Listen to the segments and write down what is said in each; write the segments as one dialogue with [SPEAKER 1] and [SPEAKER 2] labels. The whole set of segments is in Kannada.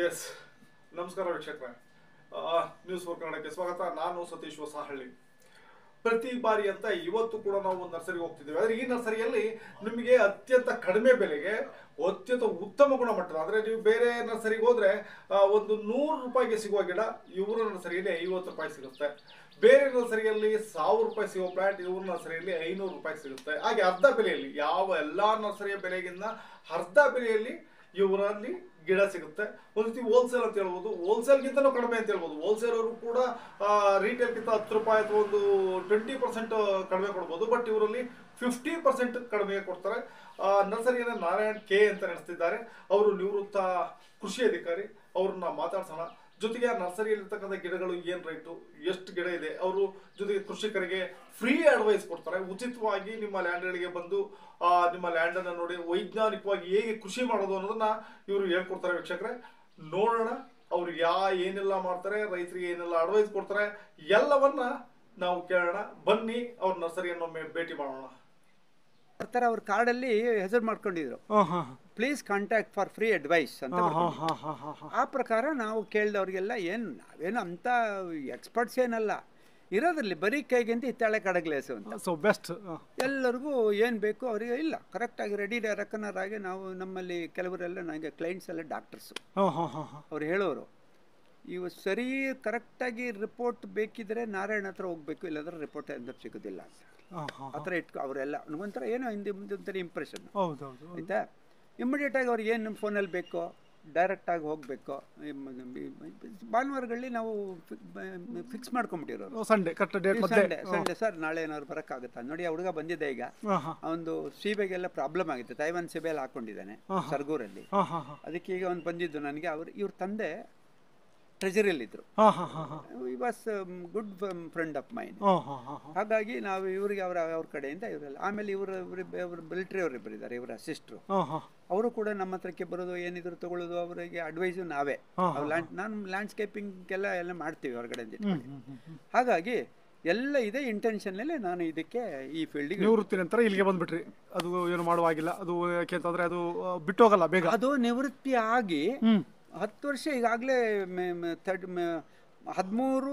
[SPEAKER 1] ಎಸ್ ನಮಸ್ಕಾರ ವೀಕ್ಷಕರೇ ನ್ಯೂಸ್ ಫೋರ್ ಕನ್ನಡಕ್ಕೆ ಸ್ವಾಗತ ನಾನು ಸತೀಶ್ ಹೊಸಹಳ್ಳಿ ಪ್ರತಿ ಬಾರಿ ಅಂತ ಇವತ್ತು ಕೂಡ ನಾವು ಒಂದು ನರ್ಸರಿಗೆ ಹೋಗ್ತಿದ್ದೇವೆ ಆದರೆ ಈ ನರ್ಸರಿಯಲ್ಲಿ ನಿಮಗೆ ಅತ್ಯಂತ ಕಡಿಮೆ ಬೆಲೆಗೆ ಅತ್ಯಂತ ಉತ್ತಮ ಗುಣಮಟ್ಟದ ಅಂದರೆ ನೀವು ಬೇರೆ ನರ್ಸರಿಗೆ ಹೋದ್ರೆ ಆ, ಒಂದು ನೂರು ರೂಪಾಯಿಗೆ ಸಿಗುವ ಗಿಡ ಇವರ ನರ್ಸರಿಯಲ್ಲಿ ಐವತ್ತು ರೂಪಾಯಿ ಸಿಗುತ್ತೆ ಬೇರೆ ನರ್ಸರಿಯಲ್ಲಿ ಸಾವಿರ ರೂಪಾಯಿ ಸಿಗೋ ಪ್ಲಾಂಟ್ ಇವ್ರ ನರ್ಸರಿಯಲ್ಲಿ ಐನೂರು ರೂಪಾಯಿ ಸಿಗುತ್ತೆ ಹಾಗೆ ಅರ್ಧ ಬೆಲೆಯಲ್ಲಿ ಯಾವ ಎಲ್ಲಾ ನರ್ಸರಿಯ ಬೆಲೆಗಿಂತ ಅರ್ಧ ಬೆಲೆಯಲ್ಲಿ ಇವರಲ್ಲಿ ಗಿಡ ಸಿಗುತ್ತೆ ಒಂದು ರೀತಿ ಹೋಲ್ಸೇಲ್ ಅಂತ ಹೇಳ್ಬೋದು ಹೋಲ್ಸೇಲ್ಗಿಂತನೂ ಕಡಿಮೆ ಅಂತ ಹೇಳ್ಬೋದು ಹೋಲ್ಸೇಲ್ ಅವರು ಕೂಡ ರಿಟೇಲ್ಗಿಂತ ಹತ್ತು ರೂಪಾಯಿ ಅಥವಾ ಒಂದು ಟ್ವೆಂಟಿ ಪರ್ಸೆಂಟ್ ಕಡಿಮೆ ಕೊಡ್ಬೋದು ಬಟ್ ಇವರಲ್ಲಿ ಫಿಫ್ಟಿ ಪರ್ಸೆಂಟ್ ಕಡಿಮೆ ಕೊಡ್ತಾರೆ ಆ, ನರ್ಸರಿಯನ್ನು ನಾರಾಯಣ್ ಕೆ ಅಂತ ನಡೆಸ್ತಿದ್ದಾರೆ ಅವರು ನಿವೃತ್ತ ಕೃಷಿ ಅಧಿಕಾರಿ ಅವ್ರನ್ನ ಮಾತಾಡ್ಸೋಣ ಜೊತೆಗೆ ಆ ನರ್ಸರಿಯಲ್ಲಿರ್ತಕ್ಕಂಥ ಗಿಡಗಳು ಏನ್ ರೈಟು ಎಷ್ಟು ಗಿಡ ಇದೆ ಅವರು ಜೊತೆಗೆ ಕೃಷಿಕರಿಗೆ ಫ್ರೀ ಅಡ್ವೈಸ್ ಕೊಡ್ತಾರೆ ಉಚಿತವಾಗಿ ನಿಮ್ಮ ಲ್ಯಾಂಡ್ಗಳಿಗೆ ಬಂದು ಆ, ನಿಮ್ಮ ಲ್ಯಾಂಡ್ ಅನ್ನ ನೋಡಿ ವೈಜ್ಞಾನಿಕವಾಗಿ ಹೇಗೆ ಕೃಷಿ ಮಾಡೋದು ಅನ್ನೋದನ್ನ ಇವರು ಹೇಳ್ಕೊಡ್ತಾರೆ ವೀಕ್ಷಕರೇ ನೋಡೋಣ ಅವ್ರು ಯಾ ಏನೆಲ್ಲ ಮಾಡ್ತಾರೆ ರೈತರಿಗೆ ಏನೆಲ್ಲ ಅಡ್ವೈಸ್ ಕೊಡ್ತಾರೆ ಎಲ್ಲವನ್ನ ನಾವು ಕೇಳೋಣ ಬನ್ನಿ ಅವ್ರ ನರ್ಸರಿಯನ್ನೊಮ್ಮೆ ಭೇಟಿ ಮಾಡೋಣ
[SPEAKER 2] ಬರ್ತಾರೆ ಅವ್ರ ಕಾರ್ಡಲ್ಲಿ ಹೆಸರು ಮಾಡ್ಕೊಂಡಿದ್ರು please contact for free advice ಅಂತ ಬರ್ಕೊಂಡಿದ್ರು. ಆ ಪ್ರಕಾರ ನಾವು ಕೇಳಿದವ್ರಿಗೆಲ್ಲ ಏನು ನಾವೇನು ಅಂಥ ಎಕ್ಸ್ಪರ್ಟ್ಸ್ ಏನಲ್ಲ ಇರೋದ್ರಲ್ಲಿ ಬರೀ ಕೈಗಿಂತ ಹಿತ್ತಾಳೆ ಕಡಗ್ಲೇಸು ಅಂತ
[SPEAKER 3] ಸೊ ಬೆಸ್ಟ್
[SPEAKER 2] ಎಲ್ಲರಿಗೂ ಏನು ಬೇಕು ಅವರಿಗೆ ಇಲ್ಲ ಕರೆಕ್ಟಾಗಿ ರೆಡಿ ರೆಕನರ್ ಆಗಿ ನಾವು ನಮ್ಮಲ್ಲಿ ಕೆಲವರೆಲ್ಲ ನನಗೆ ಕ್ಲೈಂಟ್ಸ್ ಎಲ್ಲ ಡಾಕ್ಟರ್ಸು
[SPEAKER 3] ಹಾಂ ಹಾಂ ಹಾಂ ಹಾಂ
[SPEAKER 2] ಅವ್ರು ಹೇಳೋರು ಇವು ಸರಿ ಕರೆಕ್ಟಾಗಿ ರಿಪೋರ್ಟ್ ಬೇಕಿದ್ರೆ ನಾರಾಯಣ ಹತ್ರ ಹೋಗ್ಬೇಕು ಇಲ್ಲಾಂದ್ರೆ ರಿಪೋರ್ಟ್ ಅಂತ ಸಿಗೋದಿಲ್ಲ ಅಂತ
[SPEAKER 3] ಹಾಂ ಹಾಂ
[SPEAKER 2] ಆ ಥರ ಇಟ್ಕೊ ಅವರೆಲ್ಲ ಒಂಥರ ಏನೋ ಹಿಂದೆ ಮುಂದೆ ಒಂಥರ ಇಂಪ್ರೆಷನ್
[SPEAKER 3] ಹೌದೌದು
[SPEAKER 2] ಆಯಿತಾ ಇಮಿಡಿಯೇಟಾಗಿ ಅವ್ರಿಗೆ ಏನು ನಿಮ್ಮ ಫೋನಲ್ಲಿ ಬೇಕೋ ಡೈರೆಕ್ಟಾಗಿ ಹೋಗಬೇಕು ಭಾನುವಾರಗಳಲ್ಲಿ ನಾವು ಫಿಕ್ಸ್ ಮಾಡ್ಕೊಂಬಿಟ್ಟಿರೋರು
[SPEAKER 3] ಸಂಡೇ ಕರೆಕ್ಟ್ ಡೇಟ್ ಮತ್ತೆ
[SPEAKER 2] ಸಂಡೇ ಸಂಡೇ ಸರ್ ನಾಳೆ ಏನಾದ್ರು ಬರೋಕ್ಕಾಗುತ್ತಾ ನೋಡಿ ಆ ಹುಡುಗ ಬಂದಿದ್ದೆ ಈಗ
[SPEAKER 3] ಹಾಂ ಹಾಂ
[SPEAKER 2] ಒಂದು ಸೀಬೆಗೆಲ್ಲ ಪ್ರಾಬ್ಲಮ್ ಆಗಿತ್ತು ತೈವಾನ್ ಸೀಬೆಯಲ್ಲಿ ಹಾಕೊಂಡಿದ್ದಾನೆ ಸರ್ಗೂರಲ್ಲಿ
[SPEAKER 3] ಹಾಂ ಹಾಂ ಹಾಂ
[SPEAKER 2] ಅದಕ್ಕೆ ಈಗ ಅವ್ನು ಬಂದಿದ್ದು ನನಗೆ ಅವ್ರು ಇವ್ರ ತಂದೆ ಟ್ರೆಜರಿಯಲ್ಲಿದ್ದರು
[SPEAKER 3] ಹಾಂ ಹಾಂ ಹಾಂ ಹಾಂ
[SPEAKER 2] he was good friend of mine
[SPEAKER 3] ಹಾಂ ಹಾಂ ಹಾಂ ಹಾಂ
[SPEAKER 2] ಹಾಗಾಗಿ ನಾವು ಇವರಿಗೆ ಅವರ ಅವ್ರ ಕಡೆಯಿಂದ ಇವರೆಲ್ಲ ಆಮೇಲೆ ಇವರು ಇವರು ಮಿಲಿಟರಿ ಅವರಿಬ್ಬರು ಇದ್ದಾರೆ ಇವರ ಸಿಸ್ಟ್ರು
[SPEAKER 3] ಹಾಂ ಹಾಂ
[SPEAKER 2] ಅವರು ಕೂಡ ನಮ್ಮ ಹತ್ರಕ್ಕೆ ಬರೋದು ಏನಿದ್ರು ತಗೊಳ್ಳೋದು ಅವರಿಗೆ ಅಡ್ವೈಸು ನಾವೇ
[SPEAKER 3] ಹಾ,
[SPEAKER 2] ಅವ್ರು ಲ್ಯಾಂಡ್ ನಾನು ಲ್ಯಾಂಡ್ಸ್ಕೇಪಿಂಗ್ಗೆಲ್ಲ ಎಲ್ಲ ಮಾಡ್ತೀವಿ ಹೊರಗಡೆಯಿಂದ
[SPEAKER 3] ಹ್ಞೂ
[SPEAKER 2] ಇಟ್ಕೊಂಡು.
[SPEAKER 3] ಹ್ಞೂ ಹ್ಞೂ
[SPEAKER 2] ಹಾಗಾಗಿ ಎಲ್ಲ ಇದೆ ಇಂಟೆನ್ಷನ್ನಲ್ಲೇ ನಾನು ಇದಕ್ಕೆ ಈ ಫೀಲ್ಡಿಗೆ
[SPEAKER 3] ನಿವೃತ್ತಿ ನಂತರ ಇಲ್ಲಿಗೆ ಬಂದ್ಬಿಟ್ರಿ ಅದು ಏನು ಮಾಡುವಾಗಿಲ್ಲ ಅದು ಯಾಕೆ ಅಂತಂದ್ರೆ ಅದು ಆ, ಬಿಟ್ಟೋಗಲ್ಲ ಬೇಗ
[SPEAKER 2] ಅದು ನಿವೃತ್ತಿ ಆಗಿ
[SPEAKER 3] ಹ್ಞೂ
[SPEAKER 2] ಹತ್ತು ವರ್ಷ ಈಗಾಗಲೇ ಥರ್ಡ್ ಹದಿಮೂರು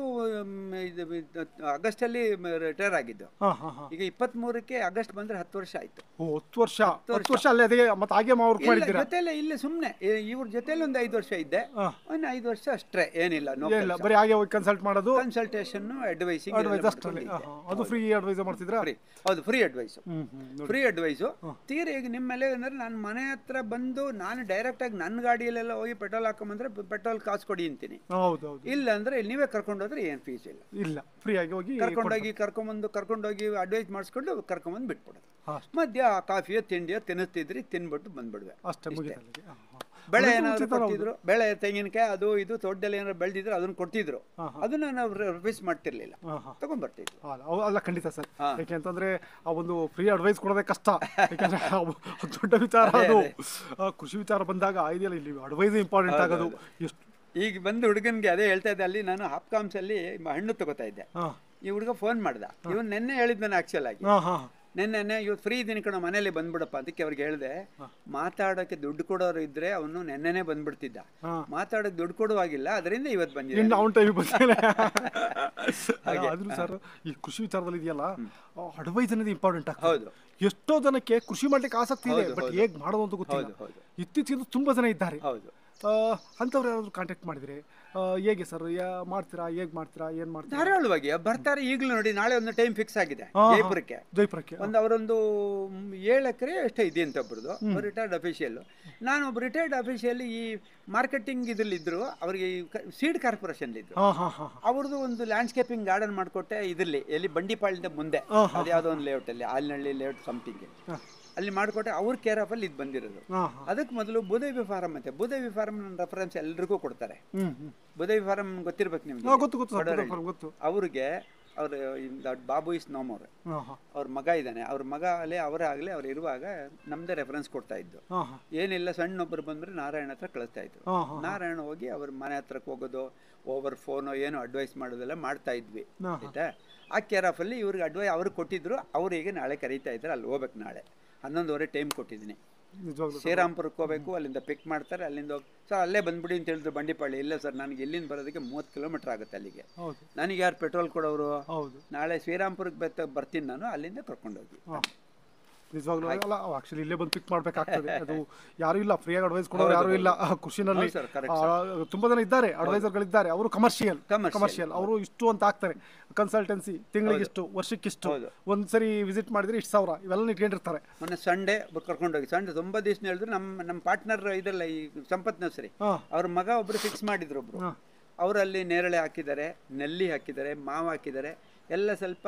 [SPEAKER 2] ಇದು ಇದು ಆಗಸ್ಟಲ್ಲಿ ರಿಟೈರ್ ಆಗಿದ್ದು
[SPEAKER 3] ಹಾಂ ಹಾಂ ಹಾಂ
[SPEAKER 2] ಈಗ ಇಪ್ಪತ್ತ್ಮೂರಕ್ಕೆ ಆಗಸ್ಟ್ ಬಂದರೆ ಹತ್ತು ವರ್ಷ ಆಯಿತು
[SPEAKER 3] ಓ ಹತ್ತು ವರ್ಷ ಹತ್ತು ವರ್ಷ ಅಲ್ಲೇ ಅದೇ ಮತ್ತೆ ಹಾಗೆ ವರ್ಕ್ ಮಾಡಿದ್ದೀರಾ
[SPEAKER 2] ಜೊತೆಲೆ ಇಲ್ಲಿ ಸುಮ್ಮನೆ ಇವ್ರ ಜೊತೆಲಿ ಒಂದು ಐದು ವರ್ಷ ಇದ್ದೆ
[SPEAKER 3] ಹಾಂ
[SPEAKER 2] ಒಂದು ಐದು ವರ್ಷ ಅಷ್ಟೇ ಏನಿಲ್ಲ ನೋ
[SPEAKER 3] ಏನಿಲ್ಲ ಬರೀ ಹಾಗೆ ಹೋಗಿ ಕನ್ಸಲ್ಟ್ ಮಾಡೋದು
[SPEAKER 2] ಕನ್ಸಲ್ಟೇಷನ್ ಅಡ್ವೈಸಿಂಗ್
[SPEAKER 3] ಅಡ್ವೈಸ್ ಅಷ್ಟರಲ್ಲಿ ಹಾಂ ಹಾಂ ಅದು ಫ್ರೀ ಅಡ್ವೈಸ್ ಮಾಡ್ತಿದ್ರಾ
[SPEAKER 2] ಫ್ರೀ ಹೌದು ಫ್ರೀ ಅಡ್ವೈಸು
[SPEAKER 3] ಹ್ಞೂ ಹ್ಞೂ
[SPEAKER 2] ಫ್ರೀ ಅಡ್ವೈಸು ತೀರ ಈಗ ನಿಮ್ಮ ಮೇಲೆ ಅಂದರೆ ನಾನು ಮನೆ ಹತ್ರ ಬಂದು ನಾನು ಡೈರೆಕ್ಟಾಗಿ ನನ್ನ ಗಾಡಿಯಲ್ಲೆಲ್ಲ ಹೋಗಿ ಪೆಟ್ರೋಲ್ ಹಾಕೊಂಬಂದ್ರೆ ಪೆಟ್ರೋಲ್ ಕಾಸು ಕೊಡಿ ಅಂತೀನಿ
[SPEAKER 3] ಹೌದು ಹೌದು
[SPEAKER 2] ಇಲ್ಲ ಅಂದರೆ ಇಲ್ಲಿ ನೀವೇ ಕರ್ಕೊಂಡೋದ್ರೆ ಏನು ಫೀಸ್ ಇಲ್ಲ
[SPEAKER 3] ಇಲ್ಲ ಫ್ರೀ ಆಗಿ ಹೋಗಿ
[SPEAKER 2] ಕರ್ಕೊಂಡೋಗಿ ಕರ್ಕೊಂಬಂದು ಕರ್ಕೊಂಡೋಗಿ ಅಡ್ವೈಸ್ ಮಾಡಿಸ್ಕೊಂಡು ಕರ್ಕೊಂಬಂದು ಬಿಟ್ಬಿಡೋದು
[SPEAKER 3] ಹಾಂ
[SPEAKER 2] ಮಧ್ಯ ಕಾಫಿಯೋ ತಿಂಡಿಯೋ ತಿನ್ನಿಸ್ತಿದ್ರಿ ತಿನ್ಬಿಟ್ಟು ಬಂದ್ಬಿಡುವೆ
[SPEAKER 3] ಅಷ್ಟೇ ಮುಗಿತು ಅಲ್ಲಿಗೆ ಹಾಂ ಹಾಂ
[SPEAKER 2] ಬೆಳೆ ಏನಾದ್ರು ಕೊಡ್ತಿದ್ರು ಬೆಳೆ ತೆಂಗಿನಕಾಯಿ ಅದು ಇದು ತೋಟದಲ್ಲಿ ಏನಾದ್ರು ಬೆಳೆದಿದ್ರು ಅದನ್ನ ಕೊಡ್ತಿದ್ರು
[SPEAKER 3] ಹಾ,
[SPEAKER 2] ಅದನ್ನ ನಾವು ರಿವೈಸ್ ಮಾಡ್ತಿರ್ಲಿಲ್ಲ
[SPEAKER 3] ಹಾಂ ಹಾಂ
[SPEAKER 2] ತಗೊಂಡ್ಬರ್ತಿದ್ವಿ
[SPEAKER 3] ಅಲ್ಲ ಅವು- ಅಲ್ಲ ಖಂಡಿತ ಸರ್
[SPEAKER 2] ಹಾ.
[SPEAKER 3] ಯಾಕೆ ಅಂತಂದ್ರೆ ಆ ಒಂದು ಫ್ರೀ ಅಡ್ವೈಸ್ ಕೊಡೋದೇ ಕಷ್ಟ ಯಾಕಂದ್ರೆ ಅವು ದೊಡ್ಡ ವಿಚಾರ ಅದು ಆ, ಕೃಷಿ ವಿಚಾರ ಬಂದಾಗ ಇದೆಯಲ್ಲ ಇಲ್ಲಿ ಅಡ್ವೈಸ್ ಇಂಪಾರ್ಟೆಂಟ್ ಆಗೋದು ಎಷ್ಟು
[SPEAKER 2] ಈಗ ಬಂದು ಹುಡುಗನ್ಗೆ ಅದೇ ಹೇಳ್ತಾ ಇದ್ದೆ ಅಲ್ಲಿ ನಾನು ಹಾಪ್ಕಾಮ್ಸ್ ಅಲ್ಲಿ ಹಣ್ಣು ತಗೋತಾ ಇದ್ದೆ
[SPEAKER 3] ಹಾಂ
[SPEAKER 2] ಈ ಹುಡುಗ ಫೋನ್ ಮಾಡ್ದ ಇವನು ನೆನ್ನೆ ಹೇಳಿದ್ ನಾನು ಆಕ್ಚುಲ್ ಆಗಿ
[SPEAKER 3] ಹಾಂ ಹಾಂ
[SPEAKER 2] ನೆನ್ನೆ ಇವತ್ತು ಫ್ರೀ ಇದ್ದೀನಿ ಕಣ ಮನೇಲಿ ಬಂದ್ಬಿಡಪ್ಪ ಅದಕ್ಕೆ ಅವ್ರಿಗೆ ಹೇಳಿದೆ ಮಾತಾಡೋಕೆ ದುಡ್ಡು ಕೊಡೋರು ಇದ್ರೆ ಅವನು ನೆನ್ನೆನೆ ಬಂದ್ಬಿಡ್ತಿದ್ದ
[SPEAKER 3] ಹಾ.
[SPEAKER 2] ಮಾತಾಡೋಕೆ ದುಡ್ಡು ಕೊಡುವಾಗಿಲ್ಲ ಅದರಿಂದ ಇವತ್ತು ಬಂದಿದೆ
[SPEAKER 3] ಇನ್ನು ಅವನ ಟೈಮಿಗೆ ಬಂದಿಲ್ಲ ಆದ್ರೂ ಸರ್ ಈ ಕೃಷಿ ವಿಚಾರದಲ್ಲಿ ಇದೆಯಲ್ಲ ಅಡ್ವೈಸ್ ಅನ್ನೋದು ಇಂಪಾರ್ಟೆಂಟ್ ಆಗ್ತದೆ
[SPEAKER 2] ಹೌದು
[SPEAKER 3] ಎಷ್ಟೋ ಜನಕ್ಕೆ ಕೃಷಿ ಮಾಡ್ಲಿಕ್ಕೆ ಆಸಕ್ತಿ ಇದೆ
[SPEAKER 2] ಹೌದು,
[SPEAKER 3] ಬಟ್
[SPEAKER 2] ಹೌದು.
[SPEAKER 3] ಹೇಗ್ ಮಾಡೋದು ಅಂತ ಗೊತ್ತಿಲ್ಲ
[SPEAKER 2] ಹೌದು ಹೌದು
[SPEAKER 3] ಇತ್ತೀಚೆಗೆ ತುಂಬಾ ಜನ ಇದ್ದಾರೆ
[SPEAKER 2] ಹೌದು
[SPEAKER 3] ಆ, ಅಂಥವ್ರು ಯಾರಾದ್ರು ಕಾಂಟ್ಯಾಕ್ಟ್ ಮಾಡಿದ್ರೆ ಆ, ಹೇಗೆ ಸರ್ ಯಾ ಮಾಡ್ತೀರಾ ಹೇಗ್ ಮಾಡ್ತೀರಾ ಏನ್ ಮಾಡ್ತೀರಾ
[SPEAKER 2] ಧಾರಾಳವಾಗಿ ಬರ್ತಾರೆ ಈಗಲೂ ನೋಡಿ ನಾಳೆ ಒಂದು ಟೈಮ್ ಫಿಕ್ಸ್ ಆಗಿದೆ
[SPEAKER 3] ಹಾ, ಹಾ.
[SPEAKER 2] ಜೈಪುರಕ್ಕೆ
[SPEAKER 3] ಜೈಪುರಕ್ಕೆ
[SPEAKER 2] ಒಂದು ಅವರೊಂದು ಏಳು ಎಕರೆ ಎಷ್ಟೋ ಇದೆ ಅಂತ ಒಬ್ರದ್ದು ರಿಟೈರ್ಡ್ ಅಫಿಷಿಯಲ್ ನಾನು ಒಬ್ಬ ರಿಟೈರ್ಡ್ ಅಫಿಷಿಯಲ್ ಈ ಮಾರ್ಕೆಟಿಂಗ್ ಇದ್ರಲ್ಲಿದ್ದರು ಅವರಿಗೆ ಸೀಡ್ ಕಾರ್ಪೊರೇಷನ್ ಇದ್ರು
[SPEAKER 3] ಹಾ ಹಾ ಹಾ
[SPEAKER 2] ಅವ್ರದ್ದು ಒಂದು ಲ್ಯಾಂಡ್ಸ್ಕೇಪಿಂಗ್ ಗಾರ್ಡನ್ ಮಾಡಿಕೊಟ್ಟೆ ಇದರಲ್ಲಿ ಎಲ್ಲಿ ಬಂಡಿಪಾಳ್ಯದ ಮುಂದೆ
[SPEAKER 3] ಹಾ,
[SPEAKER 2] ಅದ್ಯಾವುದೋ ಒಂದು ಲೇಔಟಲ್ಲಿ ಆಲ್ನಹಳ್ಳಿ ಲೇಔಟ್ ಸಮಥಿಂಗ್
[SPEAKER 3] ಹಾ.
[SPEAKER 2] ಅಲ್ಲಿ ಮಾಡಿಕೊಟ್ಟೆ ಅವ್ರ ಕೇರ್ ಆಫ್ ಅಲ್ಲಿ ಇದು ಬಂದಿರೋದು
[SPEAKER 3] ಹಾ ಹಾ
[SPEAKER 2] ಅದಕ್ಕೆ ಮೊದಲು ಬುದೇವಿ ಫಾರಂ ಅಂತೆ ಬುದೇವಿ ಫಾರಂ ನನ್ನ ರೆಫರೆನ್ಸ್ ಎಲ್ರಿಗೂ ಕೊಡ್ತಾರೆ
[SPEAKER 3] ಹ್ಮ್ ಹ್ಮ್
[SPEAKER 2] ಬುದೇವಿ ಫಾರಂ ಗೊತ್ತಿರ್ಬೇಕು
[SPEAKER 3] ಹಾ,
[SPEAKER 2] ನಿಮ್ಗೆ
[SPEAKER 3] ಗೊತ್ತು ಗೊತ್ತು ಸರ್
[SPEAKER 2] ಕೊಡೋರಲ್ಲಿ.
[SPEAKER 3] ಗೊತ್ತು
[SPEAKER 2] ಅವ್ರಿಗೆ ಅವ್ರ ದಟ್ ಬಾಬು ಇಸ್ ನೋಮೋರ್
[SPEAKER 3] ಹಾ ಹಾ
[SPEAKER 2] ಅವ್ರ ಮಗ ಇದ್ದಾನೆ ಅವ್ರ ಮಗ ಅಲ್ಲೇ ಅವರೇ ಆಗಲೇ ಅವ್ರು ಇರುವಾಗ ನಮ್ಮದೇ ರೆಫರೆನ್ಸ್ ಕೊಡ್ತಾ ಇದ್ದು
[SPEAKER 3] ಹಾ ಹಾ
[SPEAKER 2] ಏನಿಲ್ಲ ಸಣ್ಣೊಬ್ಬರು ಬಂದ್ರೆ ನಾರಾಯಣ ಹತ್ರ ಕಳಿಸ್ತಾ ಇದ್ರು
[SPEAKER 3] ಹಾ ಹಾ
[SPEAKER 2] ನಾರಾಯಣ ಹೋಗಿ ಅವ್ರ ಮನೆ ಹತ್ರಕ್ಕೆ ಹೋಗೋದು ಓವರ್ ಫೋನು ಏನು ಅಡ್ವೈಸ್ ಮಾಡೋದೆಲ್ಲ ಮಾಡ್ತಾ ಇದ್ವಿ
[SPEAKER 3] ಹಾ, ಹಾ.
[SPEAKER 2] ಆಯ್ತಾ ಆ ಕೇರ್ ಆಫ್ ಅಲ್ಲಿ ಇವ್ರಿಗೆ ಅಡ್ವೈಸ್ ಅವ್ರಿಗೆ ಕೊಟ್ಟಿದ್ರು ಅವ್ರಿಗೆ ನಾಳೆ ಕರೀತಾ ಇದ್ದಾರೆ ಅಲ್ಲಿ ಹೋಗ್ಬೇಕು ನಾಳೆ ಹನ್ನೊಂದುವರೆ ಟೈಮ್ ಕೊಟ್ಟಿದ್ದೀನಿ
[SPEAKER 3] ನಿಜವಾಗ್ಲೂ
[SPEAKER 2] ಶ್ರೀರಾಮ್ಪುರಕ್ಕೆ ಹೋಗ್ಬೇಕು ಅಲ್ಲಿಂದ ಪಿಕ್ ಮಾಡ್ತಾರೆ ಅಲ್ಲಿಂದ ಹೋಗಿ ಸರ್ ಅಲ್ಲೇ ಬಂದ್ಬಿಡಿ ಅಂತ ಹೇಳಿದ್ರು ಬಂಡಿಪಾಳ್ಯ ಇಲ್ಲ ಸರ್ ನನಗೆ ಇಲ್ಲಿಂದ ಬರೋದಕ್ಕೆ ಮೂವತ್ತು ಕಿಲೋಮೀಟ್ರ್ ಆಗುತ್ತೆ ಅಲ್ಲಿಗೆ
[SPEAKER 3] ಹೌದು
[SPEAKER 2] ನನಗೆ ಯಾರು ಪೆಟ್ರೋಲ್ ಕೊಡೋರು
[SPEAKER 3] ಹೌದು
[SPEAKER 2] ನಾಳೆ ಶ್ರೀರಾಮ್ಪುರಕ್ಕೆ ಬತ್ತ ಬರ್ತೀನಿ ನಾನು ಅಲ್ಲಿಂದ ಕರ್ಕೊಂಡೋಗಿ
[SPEAKER 3] ಹಾಂ ನಿಜವಾಗ್ಲೂ ಅಲ್ಲ ಆಕ್ಚುಲಿ ಇಲ್ಲೇ ಬಂದು ಪಿಕ್ ಮಾಡ್ಬೇಕಾಗ್ತದೆ ಅದು ಯಾರು ಇಲ್ಲ ಫ್ರೀಯಾಗಿ ಅಡ್ವೈಸ್ ಕೊಡೋರು ಯಾರು ಇಲ್ಲ ಆ, ಖುಷಿನಲ್ಲಿ
[SPEAKER 2] ಹೌದು sir, correct
[SPEAKER 3] ಆ, ತುಂಬಾ ಜನ ಇದ್ದಾರೆ ಅಡ್ವೈಸರ್ಗಳಿದ್ದಾರೆ ಅವರು ಕಮರ್ಷಿಯಲ್
[SPEAKER 2] Commercial.
[SPEAKER 3] ಕಮರ್ಷಿಯಲ್ ಅವರು ಇಷ್ಟು ಅಂತ ಹಾಕ್ತಾರೆ ಕನ್ಸಲ್ಟೆನ್ಸಿ ತಿಂಗಳಿಗೆ ಇಷ್ಟು ವರ್ಷಕ್ಕಿಷ್ಟು
[SPEAKER 2] ಹೌದು.
[SPEAKER 3] ಒಂದ್ ಸರಿ ವಿಸಿಟ್ ಮಾಡಿದ್ರೆ ಇಷ್ಟು ಸಾವಿರ ಇವೆಲ್ಲ ಇಟ್ಕೊಂಡಿರ್ತಾರೆ
[SPEAKER 2] ಮೊನ್ನೆ ಸಂಡೇ ಕರ್ಕೊಂಡೋಗಿ ಸಂಡೇ ತುಂಬ ದಿವಸ ಹೇಳಿದ್ರು ನಮ್ಮ ನಮ್ಮ ಪಾರ್ಟ್ನರ್ ಇದಲ್ಲ ಈ ಸಂಪತ್ ನರ್ಸರಿ
[SPEAKER 3] ಹಾ.
[SPEAKER 2] ಅವ್ರ ಮಗ ಒಬ್ರು ಫಿಕ್ಸ್ ಮಾಡಿದ್ರು ಒಬ್ರು
[SPEAKER 3] ಹಾ.
[SPEAKER 2] ಅವರಲ್ಲಿ ನೇರಳೆ ಹಾಕಿದ್ದಾರೆ ನೆಲ್ಲಿ ಹಾಕಿದ್ದಾರೆ ಮಾವು ಹಾಕಿದ್ದಾರೆ ಎಲ್ಲ ಸ್ವಲ್ಪ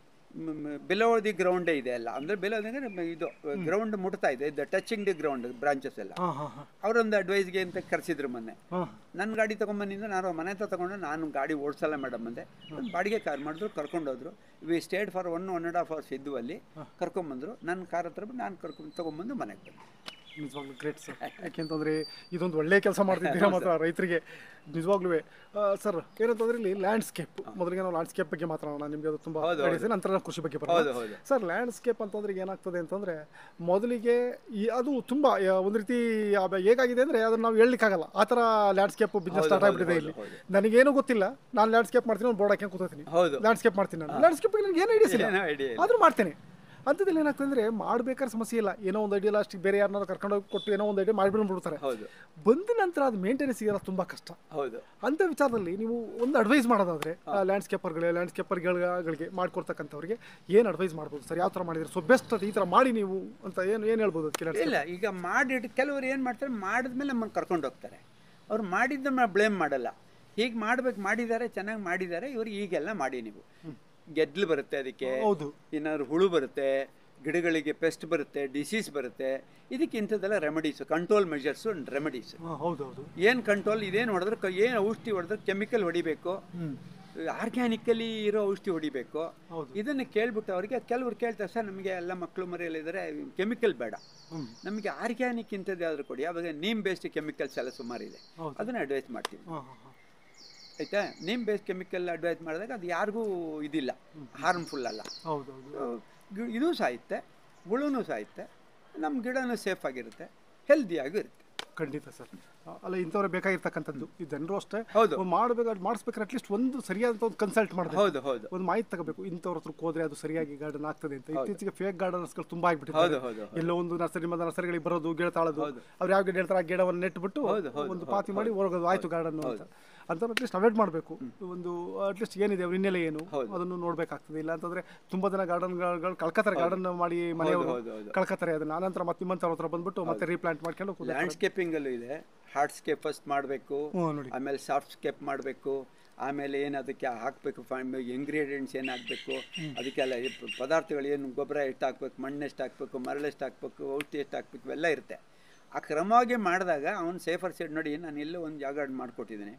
[SPEAKER 2] ಬಿಲೋ ದಿ ಗ್ರೌಂಡೇ ಇದೆ ಎಲ್ಲ ಅಂದರೆ ಬಿಲೋ ಅಂದರೆ ಇದು ಗ್ರೌಂಡ್ ಮುಟ್ತಾ ಇದೆ ಇದು ಟಚಿಂಗ್ ದಿ ಗ್ರೌಂಡ್ ಬ್ರಾಂಚಸ್ ಎಲ್ಲ
[SPEAKER 3] ಹಾಂ ಹಾಂ ಹಾಂ
[SPEAKER 2] ಅವರೊಂದು ಅಡ್ವೈಸ್ಗೆ ಅಂತ ಕರೆಸಿದ್ರು ಮೊನ್ನೆ
[SPEAKER 3] ಹಾಂ
[SPEAKER 2] ನನ್ನ ಗಾಡಿ ತೊಗೊಂಬಂದಿದ್ದು ನಾನು ಮನೆ ಹತ್ರ ತೊಗೊಂಡು ನಾನು ಗಾಡಿ ಓಡಿಸಲ್ಲ ಮೇಡಮ್ ಅಂದೆ ಒಂದು ಬಾಡಿಗೆ ಕಾರ್ ಮಾಡಿದ್ರು ಕರ್ಕೊಂಡೋದ್ರು we stayed for one one and half hours ಇದ್ದು ಅಲ್ಲಿ ಕರ್ಕೊಂಬಂದರು ನನ್ನ ಕಾರ್ ಹತ್ರ ಬಂದು ನಾನು ಕರ್ಕೊಂಡು ತೊಗೊಂಬಂದು ಮನೆಗೆ ಬಂದೆ
[SPEAKER 3] ನಿಜವಾಗ್ಲೂ ಗ್ರೇಟ್ ಸರ್ ಯಾಕೆಂತಂದ್ರೆ ಇದೊಂದು ಒಳ್ಳೆ ಕೆಲಸ ಮಾಡ್ತಿದ್ದೀರಾ ಮಾತ್ರ ರೈತರಿಗೆ ನಿಜವಾಗ್ಲೂ ಸರ್ ಏನಂತಂದ್ರೆ ಇಲ್ಲಿ ಲ್ಯಾಂಡ್ಸ್ಕೇಪ್ ಮೊದಲಿಗೆ ನಾವು ಲ್ಯಾಂಡ್ಸ್ಕೇಪ್ ಬಗ್ಗೆ ಮಾತಾಡೋಣ ನಿಮಗೆ ಅದು ತುಂಬಾ
[SPEAKER 2] ಹೌದು,
[SPEAKER 3] ನಡೆಸಿ ನಂತರ ನಾವು ಕೃಷಿ ಬಗ್ಗೆ
[SPEAKER 2] ಹೌದು,
[SPEAKER 3] ಬರೋಣ
[SPEAKER 2] ಹೌದು.
[SPEAKER 3] ಸರ್ ಲ್ಯಾಂಡ್ಸ್ಕೇಪ್ ಅಂತಂದ್ರೆ ಏನಾಗ್ತದೆ ಅಂತಂದ್ರೆ ಮೊದಲಿಗೆ ಈ ಅದು ತುಂಬಾ ಆ, ಒಂದು ರೀತಿ ಆ, ಹೇಗಾಗಿದೆ ಅಂದ್ರೆ ಅದನ್ನ ನಾವು ಹೇಳಲಿಕ್ಕಾಗಲ್ಲ ಆ ಥರ ಲ್ಯಾಂಡ್ಸ್ಕೇಪ್ ಬಿಸ್ನೆಸ್
[SPEAKER 2] ಹೌದು,
[SPEAKER 3] ಸ್ಟಾರ್ಟ್
[SPEAKER 2] ಹೌದು,
[SPEAKER 3] ಆಗಿಬಿಟ್ಟಿದೆ
[SPEAKER 2] ಹೌದು,
[SPEAKER 3] ಇಲ್ಲಿ
[SPEAKER 2] ಹೌದು.
[SPEAKER 3] ನನಗೇನು ಗೊತ್ತಿಲ್ಲ ನಾನು ಲ್ಯಾಂಡ್ಸ್ಕೇಪ್ ಮಾಡ್ತೀನಿ ಒಂದು ಬೋರ್ಡ್ ಹಾಕಿ ಕೂತೀನಿ
[SPEAKER 2] ಹೌದು
[SPEAKER 3] ಲ್ಯಾಂಡ್ಸ್ಕೇಪ್ ಮಾಡ್ತೀನಿ ನಾನು ಲ್ಯಾಂಡ್ಸ್ಕೇಪ್ ನನಗೆ ಏನು ಐಡಿಯಾಸ್ ಇಲ್ಲ
[SPEAKER 2] ಏನೋ idea ಇಲ್ಲ.
[SPEAKER 3] ಆದ್ರೂ ಮಾಡ್ತೇನೆ ಅಂಥದ್ರಲ್ಲಿ ಏನಾಗ್ತದೆ ಅಂದ್ರೆ ಮಾಡ್ಬೇಕಾದ್ರೆ ಸಮಸ್ಯೆ ಇಲ್ಲ ಏನೋ ಒಂದು ಐಡಿಯಾ ಲಾಸ್ಟ್ ಬೇರೆ ಯಾರನ್ನಾರು ಕರ್ಕೊಂಡೋಗಿ ಕೊಟ್ಟು ಏನೋ ಒಂದು ಐಡಿಯಾ ಮಾಡಿಬಿಡ್ಬಿಡ್ತಾರೆ
[SPEAKER 2] ಹೌದು
[SPEAKER 3] ಬಂದ ನಂತರ ಅದು ಮೇಂಟೆನೆನ್ಸ್ ಇರೋದು ತುಂಬಾ ಕಷ್ಟ
[SPEAKER 2] ಹೌದು
[SPEAKER 3] ಅಂತ ವಿಚಾರದಲ್ಲಿ ನೀವು ಒಂದು ಅಡ್ವೈಸ್ ಮಾಡೋದಾದ್ರೆ ಲ್ಯಾಂಡ್ಸ್ಕೇಪರ್ಗಳೇ ಲ್ಯಾಂಡ್ಸ್ಕೇಪರ್ಗಳಿಗೆ ಮಾಡ್ಕೊಡ್ತಕ್ಕಂಥವ್ರಿಗೆ ಏನು ಅಡ್ವೈಸ್ ಮಾಡ್ಬೋದು ಸರ್ ಯಾವ ಥರ ಮಾಡಿದ್ರೆ ಸೊ ಬೆಸ್ಟ್ ಅದು ಈ ಥರ ಮಾಡಿ ನೀವು ಅಂತ ಏನು ಏನು ಹೇಳ್ಬೋದು ಅದಕ್ಕೆ landscape?
[SPEAKER 2] ಇಲ್ಲ ಈಗ ಮಾಡಿಟ್ಟು ಕೆಲವರು ಏನು ಮಾಡ್ತಾರೆ ಮಾಡಿದ್ಮೇಲೆ ನಮ್ಮನ್ನು ಕರ್ಕೊಂಡು ಹೋಗ್ತಾರೆ ಅವ್ರು ಮಾಡಿದ್ದನ್ನ ಬ್ಲೇಮ್ ಮಾಡಲ್ಲ ಹೀಗೆ ಮಾಡ್ಬೇಕು ಮಾಡಿದ್ದಾರೆ ಚೆನ್ನಾಗಿ ಮಾಡಿದ್ದಾರೆ ಇವ್ರು ಈಗೆಲ್ಲ ಮಾಡಿ ನೀವು ಗೆದ್ಲು ಬರುತ್ತೆ ಅದಕ್ಕೆ
[SPEAKER 3] ಹೌದು
[SPEAKER 2] ಏನಾದ್ರು ಹುಳು ಬರುತ್ತೆ ಗಿಡಗಳಿಗೆ ಪೆಸ್ಟ್ ಬರುತ್ತೆ ಡಿಸೀಸ್ ಬರುತ್ತೆ ಇದಕ್ಕೆ ಇಂಥದ್ದೆಲ್ಲ remedies control measures and remedies
[SPEAKER 3] ಹಾಂ ಹೌದು ಹೌದು
[SPEAKER 2] ಏನು ಕಂಟ್ರೋಲ್ ಇದೇನು ಹೊಡೆದ್ರೆ ಏನು ಔಷಧಿ ಹೊಡೆದ್ರೆ ಕೆಮಿಕಲ್ ಹೊಡಿಬೇಕು
[SPEAKER 3] ಹ್ಞೂ
[SPEAKER 2] ಆರ್ಗ್ಯಾನಿಕಲಿ ಇರೋ ಔಷಧಿ ಹೊಡಿಬೇಕು
[SPEAKER 3] ಹೌದು
[SPEAKER 2] ಇದನ್ನು ಕೇಳ್ಬಿಟ್ಟು ಅವರಿಗೆ ಕೆಲವ್ರು ಕೇಳ್ತಾರೆ ಸರ್ ನಮಗೆ ಎಲ್ಲ ಮಕ್ಕಳು ಮರಿಯಲ್ಲಿದ್ದಾರೆ ಕೆಮಿಕಲ್ ಬೇಡ
[SPEAKER 3] ಹ್ಞೂ
[SPEAKER 2] ನಮಗೆ ಆರ್ಗ್ಯಾನಿಕ್ ಇಂಥದ್ದು ಯಾವ್ದು ಕೊಡಿ ಅವಾಗ ನೀಮ್ ಬೇಸ್ಡ್ ಕೆಮಿಕಲ್ಸ್ ಎಲ್ಲ ಸುಮಾರಿದೆ
[SPEAKER 3] ಹೌದು.
[SPEAKER 2] ಅದನ್ನ ಅಡ್ವೈಸ್ ಮಾಡ್ತೀವಿ
[SPEAKER 3] ಹಾಂ ಹಾಂ ಹಾಂ
[SPEAKER 2] ಆಯ್ತಾ ನೀಮ್ ಬೇಸ್ಡ್ ಕೆಮಿಕಲ್ ಅಡ್ವೈಸ್ ಮಾಡಿದಾಗ ಅದು ಯಾರಿಗೂ ಇದಿಲ್ಲ ಹಾರ್ಮ್ಫುಲ್ ಅಲ್ಲ
[SPEAKER 3] ಹೌದು ಹೌದು
[SPEAKER 2] So, ಗಿ- ಇದೂ ಸಾಯುತ್ತೆ ಹುಳುನೂ ಸಾಯುತ್ತೆ ನಮ್ಮ ಗಿಡನೂ ಸೇಫ್ ಆಗಿರುತ್ತೆ ಹೆಲ್ದಿಯಾಗೂ ಇರುತ್ತೆ
[SPEAKER 3] ಖಂಡಿತ ಸರ್ ಅಲ್ಲ ಇಂಥವ್ರೆ ಬೇಕಾಗಿರ್ತಕ್ಕಂಥದ್ದು ಈ ಜನರು ಅಷ್ಟೇ
[SPEAKER 2] ಹೌದು.
[SPEAKER 3] ಮಾಡಬೇಕಾದ್ರೆ ಮಾಡಿಸ್ಬೇಕಾದ್ರೆ ಅಟ್ಲೀಸ್ಟ್ ಒಂದು ಸರಿಯಾದಂಥ ಒಂದು ಕನ್ಸಲ್ಟ್ ಮಾಡಬೇಕು
[SPEAKER 2] ಹೌದು ಹೌದು
[SPEAKER 3] ಒಂದು ಮಾಹಿತಿ ತಗೋಬೇಕು ಇಂಥವ್ರ ಹತ್ರಕ್ಕೆ ಹೋದ್ರೆ ಅದು ಸರಿಯಾಗಿ ಗಾರ್ಡನ್ ಆಗ್ತದೆ ಅಂತ ಇತ್ತೀಚೆಗೆ ಫೇಕ್ ಗಾರ್ಡನ್ಸ್ಗಳು ತುಂಬಾ
[SPEAKER 2] ಹೌದು
[SPEAKER 3] ಆಗ್ಬಿಟ್ಟಿದೆ
[SPEAKER 2] ಹೌದು
[SPEAKER 3] ಎಲ್ಲೋ ಒಂದು ನರ್ಸರಿ ಮದ ನರ್ಸರಿಗಳಿಗೆ ಬರೋದು ಗಿಡ ತಾಳೋದು
[SPEAKER 2] ಹೌದು.
[SPEAKER 3] ಅವ್ರು ಯಾವ ಗಿಡ ಹೇಳ್ತಾರೆ ಆ ಗಿಡವನ್ನು ನೆಟ್ಬಿಟ್ಟು
[SPEAKER 2] ಹೌದು, ಹೌದು,
[SPEAKER 3] ಒಂದು
[SPEAKER 2] ಹೌದು,
[SPEAKER 3] ಪಾತಿ ಮಾಡಿ ಹೊರಗೋದು ಆಯ್ತು ಗಾರ್ಡನ್ ಅಂತ ಅಂತ ಅಟ್ಲೀಸ್ಟ್ ಅವಾಯ್ಡ್ ಮಾಡಬೇಕು ಒಂದು ಅಟ್ಲೀಸ್ಟ್ ಏನಿದೆ ಅವ್ರ ಹಿನ್ನೆಲೆ ಏನು
[SPEAKER 2] ಹೌದು.
[SPEAKER 3] ಅದನ್ನು ನೋಡ್ಬೇಕಾಗ್ತದೆ ಇಲ್ಲ ಅಂತಂದ್ರೆ ತುಂಬಾ ಜನ ಗಾರ್ಡನ್ಗಳು ಕಳ್ಕತಾರೆ ಗಾರ್ಡನ್ ಮಾಡಿ ಮನೆಯವರು
[SPEAKER 2] ಹೌದು, ಹೌದು.
[SPEAKER 3] ಕಳ್ಕತಾರೆ ಅದನ್ನ ಆನಂತರ ಮತ್ತೆ ನಿಮ್ಮಂಥವ್ರ ಹತ್ರ ಬಂದ್ಬಿಟ್ಟು ಮತ್ತೆ ರೀಪ್ಲಾಂಟ್ ಮಾಡ್ಕೊಂಡು ಕೂತ್ಕೊಳ್ತಾರೆ.
[SPEAKER 2] ಲ್ಯಾಂಡ್ಸ್ಕೇಪಿಂಗಲ್ಲೂ ಇದೆ ಹಾರ್ಡ್ಸ್ಕೇಪ್ ಫಸ್ಟ್ ಮಾಡಬೇಕು
[SPEAKER 3] ಹ್ಞೂ ನೋಡಿ
[SPEAKER 2] ಆಮೇಲೆ ಸಾಫ್ಟ್ ಸ್ಕೇಪ್ ಮಾಡಬೇಕು ಆಮೇಲೆ ಏನು ಅದಕ್ಕೆ ಹಾಕಬೇಕು ಇಂಗ್ರೀಡಿಯೆಂಟ್ಸ್ ಏನು ಹಾಕಬೇಕು ಅದಕ್ಕೆಲ್ಲ ಈ ಪ- ಪದಾರ್ಥಗಳು ಏನು ಗೊಬ್ಬರ ಎಷ್ಟು ಹಾಕ್ಬೇಕು ಮಣ್ಣು ಎಷ್ಟು ಹಾಕಬೇಕು ಮರಳು ಎಷ್ಟು ಹಾಕಬೇಕು ಔಷಧಿ ಎಷ್ಟು ಹಾಕಬೇಕು ಇವೆಲ್ಲ ಇರುತ್ತೆ ಆ ಕ್ರಮವಾಗಿ ಮಾಡಿದಾಗ ಅವನು ಸೇಫರ್ ಸೈಡ್ ನೋಡಿ ನಾನು ಎಲ್ಲೋ ಒಂದು ಜಾಗ ಮಾಡಿಕೊಟ್ಟಿದ್ದೀನಿ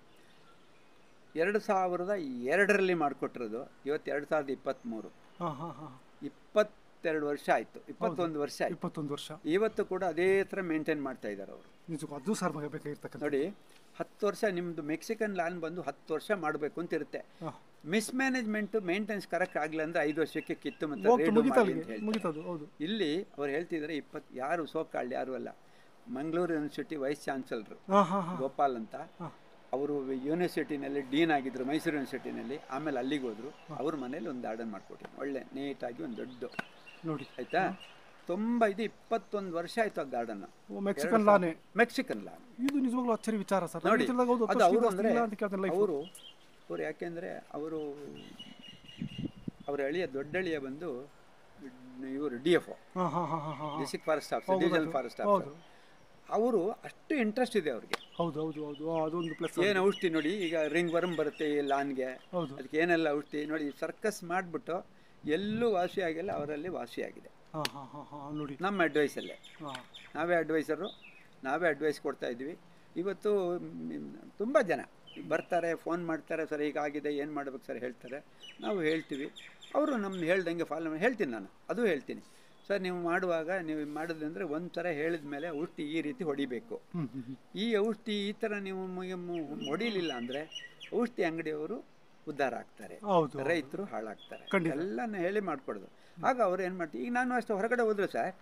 [SPEAKER 2] ಎರಡು ಸಾವಿರದ ಎರಡರಲ್ಲಿ ಮಾಡಿಕೊಟ್ಟಿರೋದು ಇವತ್ತು ಎರಡು ಸಾವಿರದ ಇಪ್ಪತ್ತ್ಮೂರು
[SPEAKER 3] ಹಾಂ ಹಾಂ ಹಾಂ
[SPEAKER 2] ಇಪ್ಪತ್ತೆರಡು ವರ್ಷ ಆಯಿತು ಇಪ್ಪತ್ತೊಂದು ವರ್ಷ ಆಯಿತು
[SPEAKER 3] ಇಪ್ಪತ್ತೊಂದು ವರ್ಷ
[SPEAKER 2] ಇವತ್ತು ಕೂಡ ಅದೇ ಥರ ಮೇಂಟೈನ್ ಮಾಡ್ತಾ ಇದ್ದಾರೆ ಅವರು
[SPEAKER 3] ನಿಜಕ್ಕೂ ಅದು ಸರ್ ಬೇಕಾಗಿರ್ತಕ್ಕಂಥ
[SPEAKER 2] ನೋಡಿ ಹತ್ತು ವರ್ಷ ನಿಮ್ಮದು ಮೆಕ್ಸಿಕನ್ ಲಾನ್ ಬಂದು ಹತ್ತು ವರ್ಷ ಮಾಡಬೇಕು ಅಂತ ಇರುತ್ತೆ
[SPEAKER 3] ಹಾಂ
[SPEAKER 2] ಮಿಸ್ಮ್ಯಾನೇಜ್ಮೆಂಟ್ ಮೇಂಟೆನೆನ್ಸ್ ಕರೆಕ್ಟ್ ಆಗಲಿಲ್ಲ ಅಂದ್ರೆ ಐದು ವರ್ಷಕ್ಕೆ ಕಿತ್ತು ಮತ್ತೆ
[SPEAKER 3] ಹೋಗ್ತು
[SPEAKER 2] ರೇಡು
[SPEAKER 3] ಮುಗಿತಾ
[SPEAKER 2] ಮಾಡಿ
[SPEAKER 3] ಅಲ್ಲಿಗೆ
[SPEAKER 2] ಅಂತ ಹೇಳ್ತಾರೆ.
[SPEAKER 3] ಮುಗಿತದು ಹೌದು
[SPEAKER 2] ಇಲ್ಲಿ ಅವ್ರು ಹೇಳ್ತಿದ್ದಾರೆ ಇಪ್ಪತ್ತು ಯಾರು ಸೋಕಾಳ್ ಯಾರು ಅಲ್ಲ ಮಂಗಳೂರು ಯೂನಿವರ್ಸಿಟಿ ವೈಸ್ ಚಾನ್ಸಲರು
[SPEAKER 3] ಹಾಂ ಹಾಂ ಹಾಂ
[SPEAKER 2] ಗೋಪಾಲ್ ಅಂತ
[SPEAKER 3] ಹಾಂ
[SPEAKER 2] ಅವರು ಯೂನಿವರ್ಸಿಟಿನಲ್ಲಿ ಡೀನ್ ಆಗಿದ್ರು ಮೈಸೂರು ಯೂನಿವರ್ಸಿಟಿನಲ್ಲಿ ಆಮೇಲೆ ಅಲ್ಲಿಗೆ ಹೋದ್ರು ಅವ್ರ ಮನೇಲಿ ಒಂದು ಗಾರ್ಡನ್ ಮಾಡ್ಕೊಟ್ಟಿನಿ ಒಳ್ಳೆ ನೀಟಾಗಿ ಒಂದು ದೊಡ್ಡ
[SPEAKER 3] ನೋಡಿ
[SPEAKER 2] ಆಯ್ತಾ ತುಂಬ ಇದು ಇಪ್ಪತ್ತೊಂದು ವರ್ಷ ಆಯ್ತು ಆ ಗಾರ್ಡನ್
[SPEAKER 3] ಓ, ಮೆಕ್ಸಿಕನ್ ಲಾನೆ
[SPEAKER 2] ಮೆಕ್ಸಿಕನ್ ಲಾನ್
[SPEAKER 3] ಇದು ನಿಜವಾಗ್ಲೂ ಅಚ್ಚರಿ ವಿಚಾರ ಸರ್
[SPEAKER 2] ನೋಡಿ
[SPEAKER 3] ನನಗೆ ತಿಳಿದಾಗ ಹೌದು,
[SPEAKER 2] ಅದು
[SPEAKER 3] ಹತ್ತು
[SPEAKER 2] ಅವರು
[SPEAKER 3] ವರ್ಷ
[SPEAKER 2] ಅಂದರೆ
[SPEAKER 3] ಇಲ್ಲ ಅಂತ ಕೇಳ್ತೇನೆ life.
[SPEAKER 2] ಅವರು ಅವ್ರು ಯಾಕೆಂದರೆ ಅವರು ಅವರ ಅಳಿಯ ದೊಡ್ಡ ಅಳಿಯ ಬಂದು ಇವರು ಡಿ ಎಫ್
[SPEAKER 3] ಹಾಂ ಹಾಂ ಹಾಂ ಹಾಂ ಹಾಂ
[SPEAKER 2] ಡಿಸ್ಟ್ರಿಕ್ಟ್ ಫಾರೆಸ್ಟ್ ಆಫೀಸರ್
[SPEAKER 3] ಹೌದು,
[SPEAKER 2] ಡಿವಿಷನಲ್
[SPEAKER 3] ಹೌದು.
[SPEAKER 2] ಫಾರೆಸ್ಟ್
[SPEAKER 3] ಹೌದು
[SPEAKER 2] ಆಫೀಸರ್ ಅವರು ಅಷ್ಟು ಇಂಟ್ರೆಸ್ಟ್ ಇದೆ ಅವ್ರಿಗೆ
[SPEAKER 3] ಹೌದು ಹೌದು ಹೌದು ಆ, ಅದೊಂದು ಪ್ಲಸ್
[SPEAKER 2] ಏನು ಔಷಧಿ ನೋಡಿ ಈಗ ರಿಂಗ್ ವರ್ಮ್ ಬರುತ್ತೆ ಈ ಲಾನ್ಗೆ
[SPEAKER 3] ಹೌದು
[SPEAKER 2] ಅದಕ್ಕೆ ಏನೆಲ್ಲ ಔಷಧಿ ನೋಡಿ ಸರ್ಕಸ್ ಮಾಡಿಬಿಟ್ಟು ಎಲ್ಲೂ ವಾಸಿಯಾಗಿಲ್ಲ ಅವರಲ್ಲಿ ವಾಸಿಯಾಗಿದೆ
[SPEAKER 3] ಹಾಂ ಹಾಂ ಹಾಂ ಹಾಂ ನೋಡಿ
[SPEAKER 2] ನಮ್ಮ ಅಡ್ವೈಸಲ್ಲೇ
[SPEAKER 3] ಹಾಂ
[SPEAKER 2] ನಾವೇ ಅಡ್ವೈಸರು ನಾವೇ ಅಡ್ವೈಸ್ ಕೊಡ್ತಾ ಇದ್ವಿ ಇವತ್ತು ತುಂಬ ಜನ ಬರ್ತಾರೆ ಫೋನ್ ಮಾಡ್ತಾರೆ ಸರ್ ಹೀಗಾಗಿದೆ ಏನು ಮಾಡ್ಬೇಕು ಸರ್ ಹೇಳ್ತಾರೆ ನಾವು ಹೇಳ್ತೀವಿ ಅವರು ನಮ್ದು ಹೇಳ್ದಂಗೆ ಫಾಲೋ ಹೇಳ್ತೀನಿ ನಾನು ಅದು ಹೇಳ್ತೀನಿ ಸರ್ ನೀವು ಮಾಡುವಾಗ ನೀವು ಮಾಡಿದ್ರೆ ಒಂದು ಥರ ಹೇಳಿದ ಮೇಲೆ ಔಷಧಿ ಈ ರೀತಿ ಹೊಡಿಬೇಕು
[SPEAKER 3] ಹ್ಞೂ ಹ್ಞೂ ಹ್ಞೂ
[SPEAKER 2] ಈ ಔಷಧಿ ಈ ಥರ ನೀವು ಮುಗಿ- ಮು- ಹೊಡಿಲಿಲ್ಲ ಅಂದರೆ ಔಷಧಿ ಅಂಗಡಿಯವರು ಉದ್ಧಾರ ಆಗ್ತಾರೆ
[SPEAKER 3] ಹೌದು
[SPEAKER 2] ರೈತರು ಹಾಳಾಗ್ತಾರೆ
[SPEAKER 3] ಖಂಡಿತ.
[SPEAKER 2] ಎಲ್ಲನ ಹೇಳಿ ಮಾಡ್ಕೊಡೋದು ಆಗ ಅವ್ರು ಏನು ಮಾಡ್ತೀವಿ ಈಗ ನಾನು ಅಷ್ಟು ಹೊರಗಡೆ ಹೋದ್ರೆ ಸರ್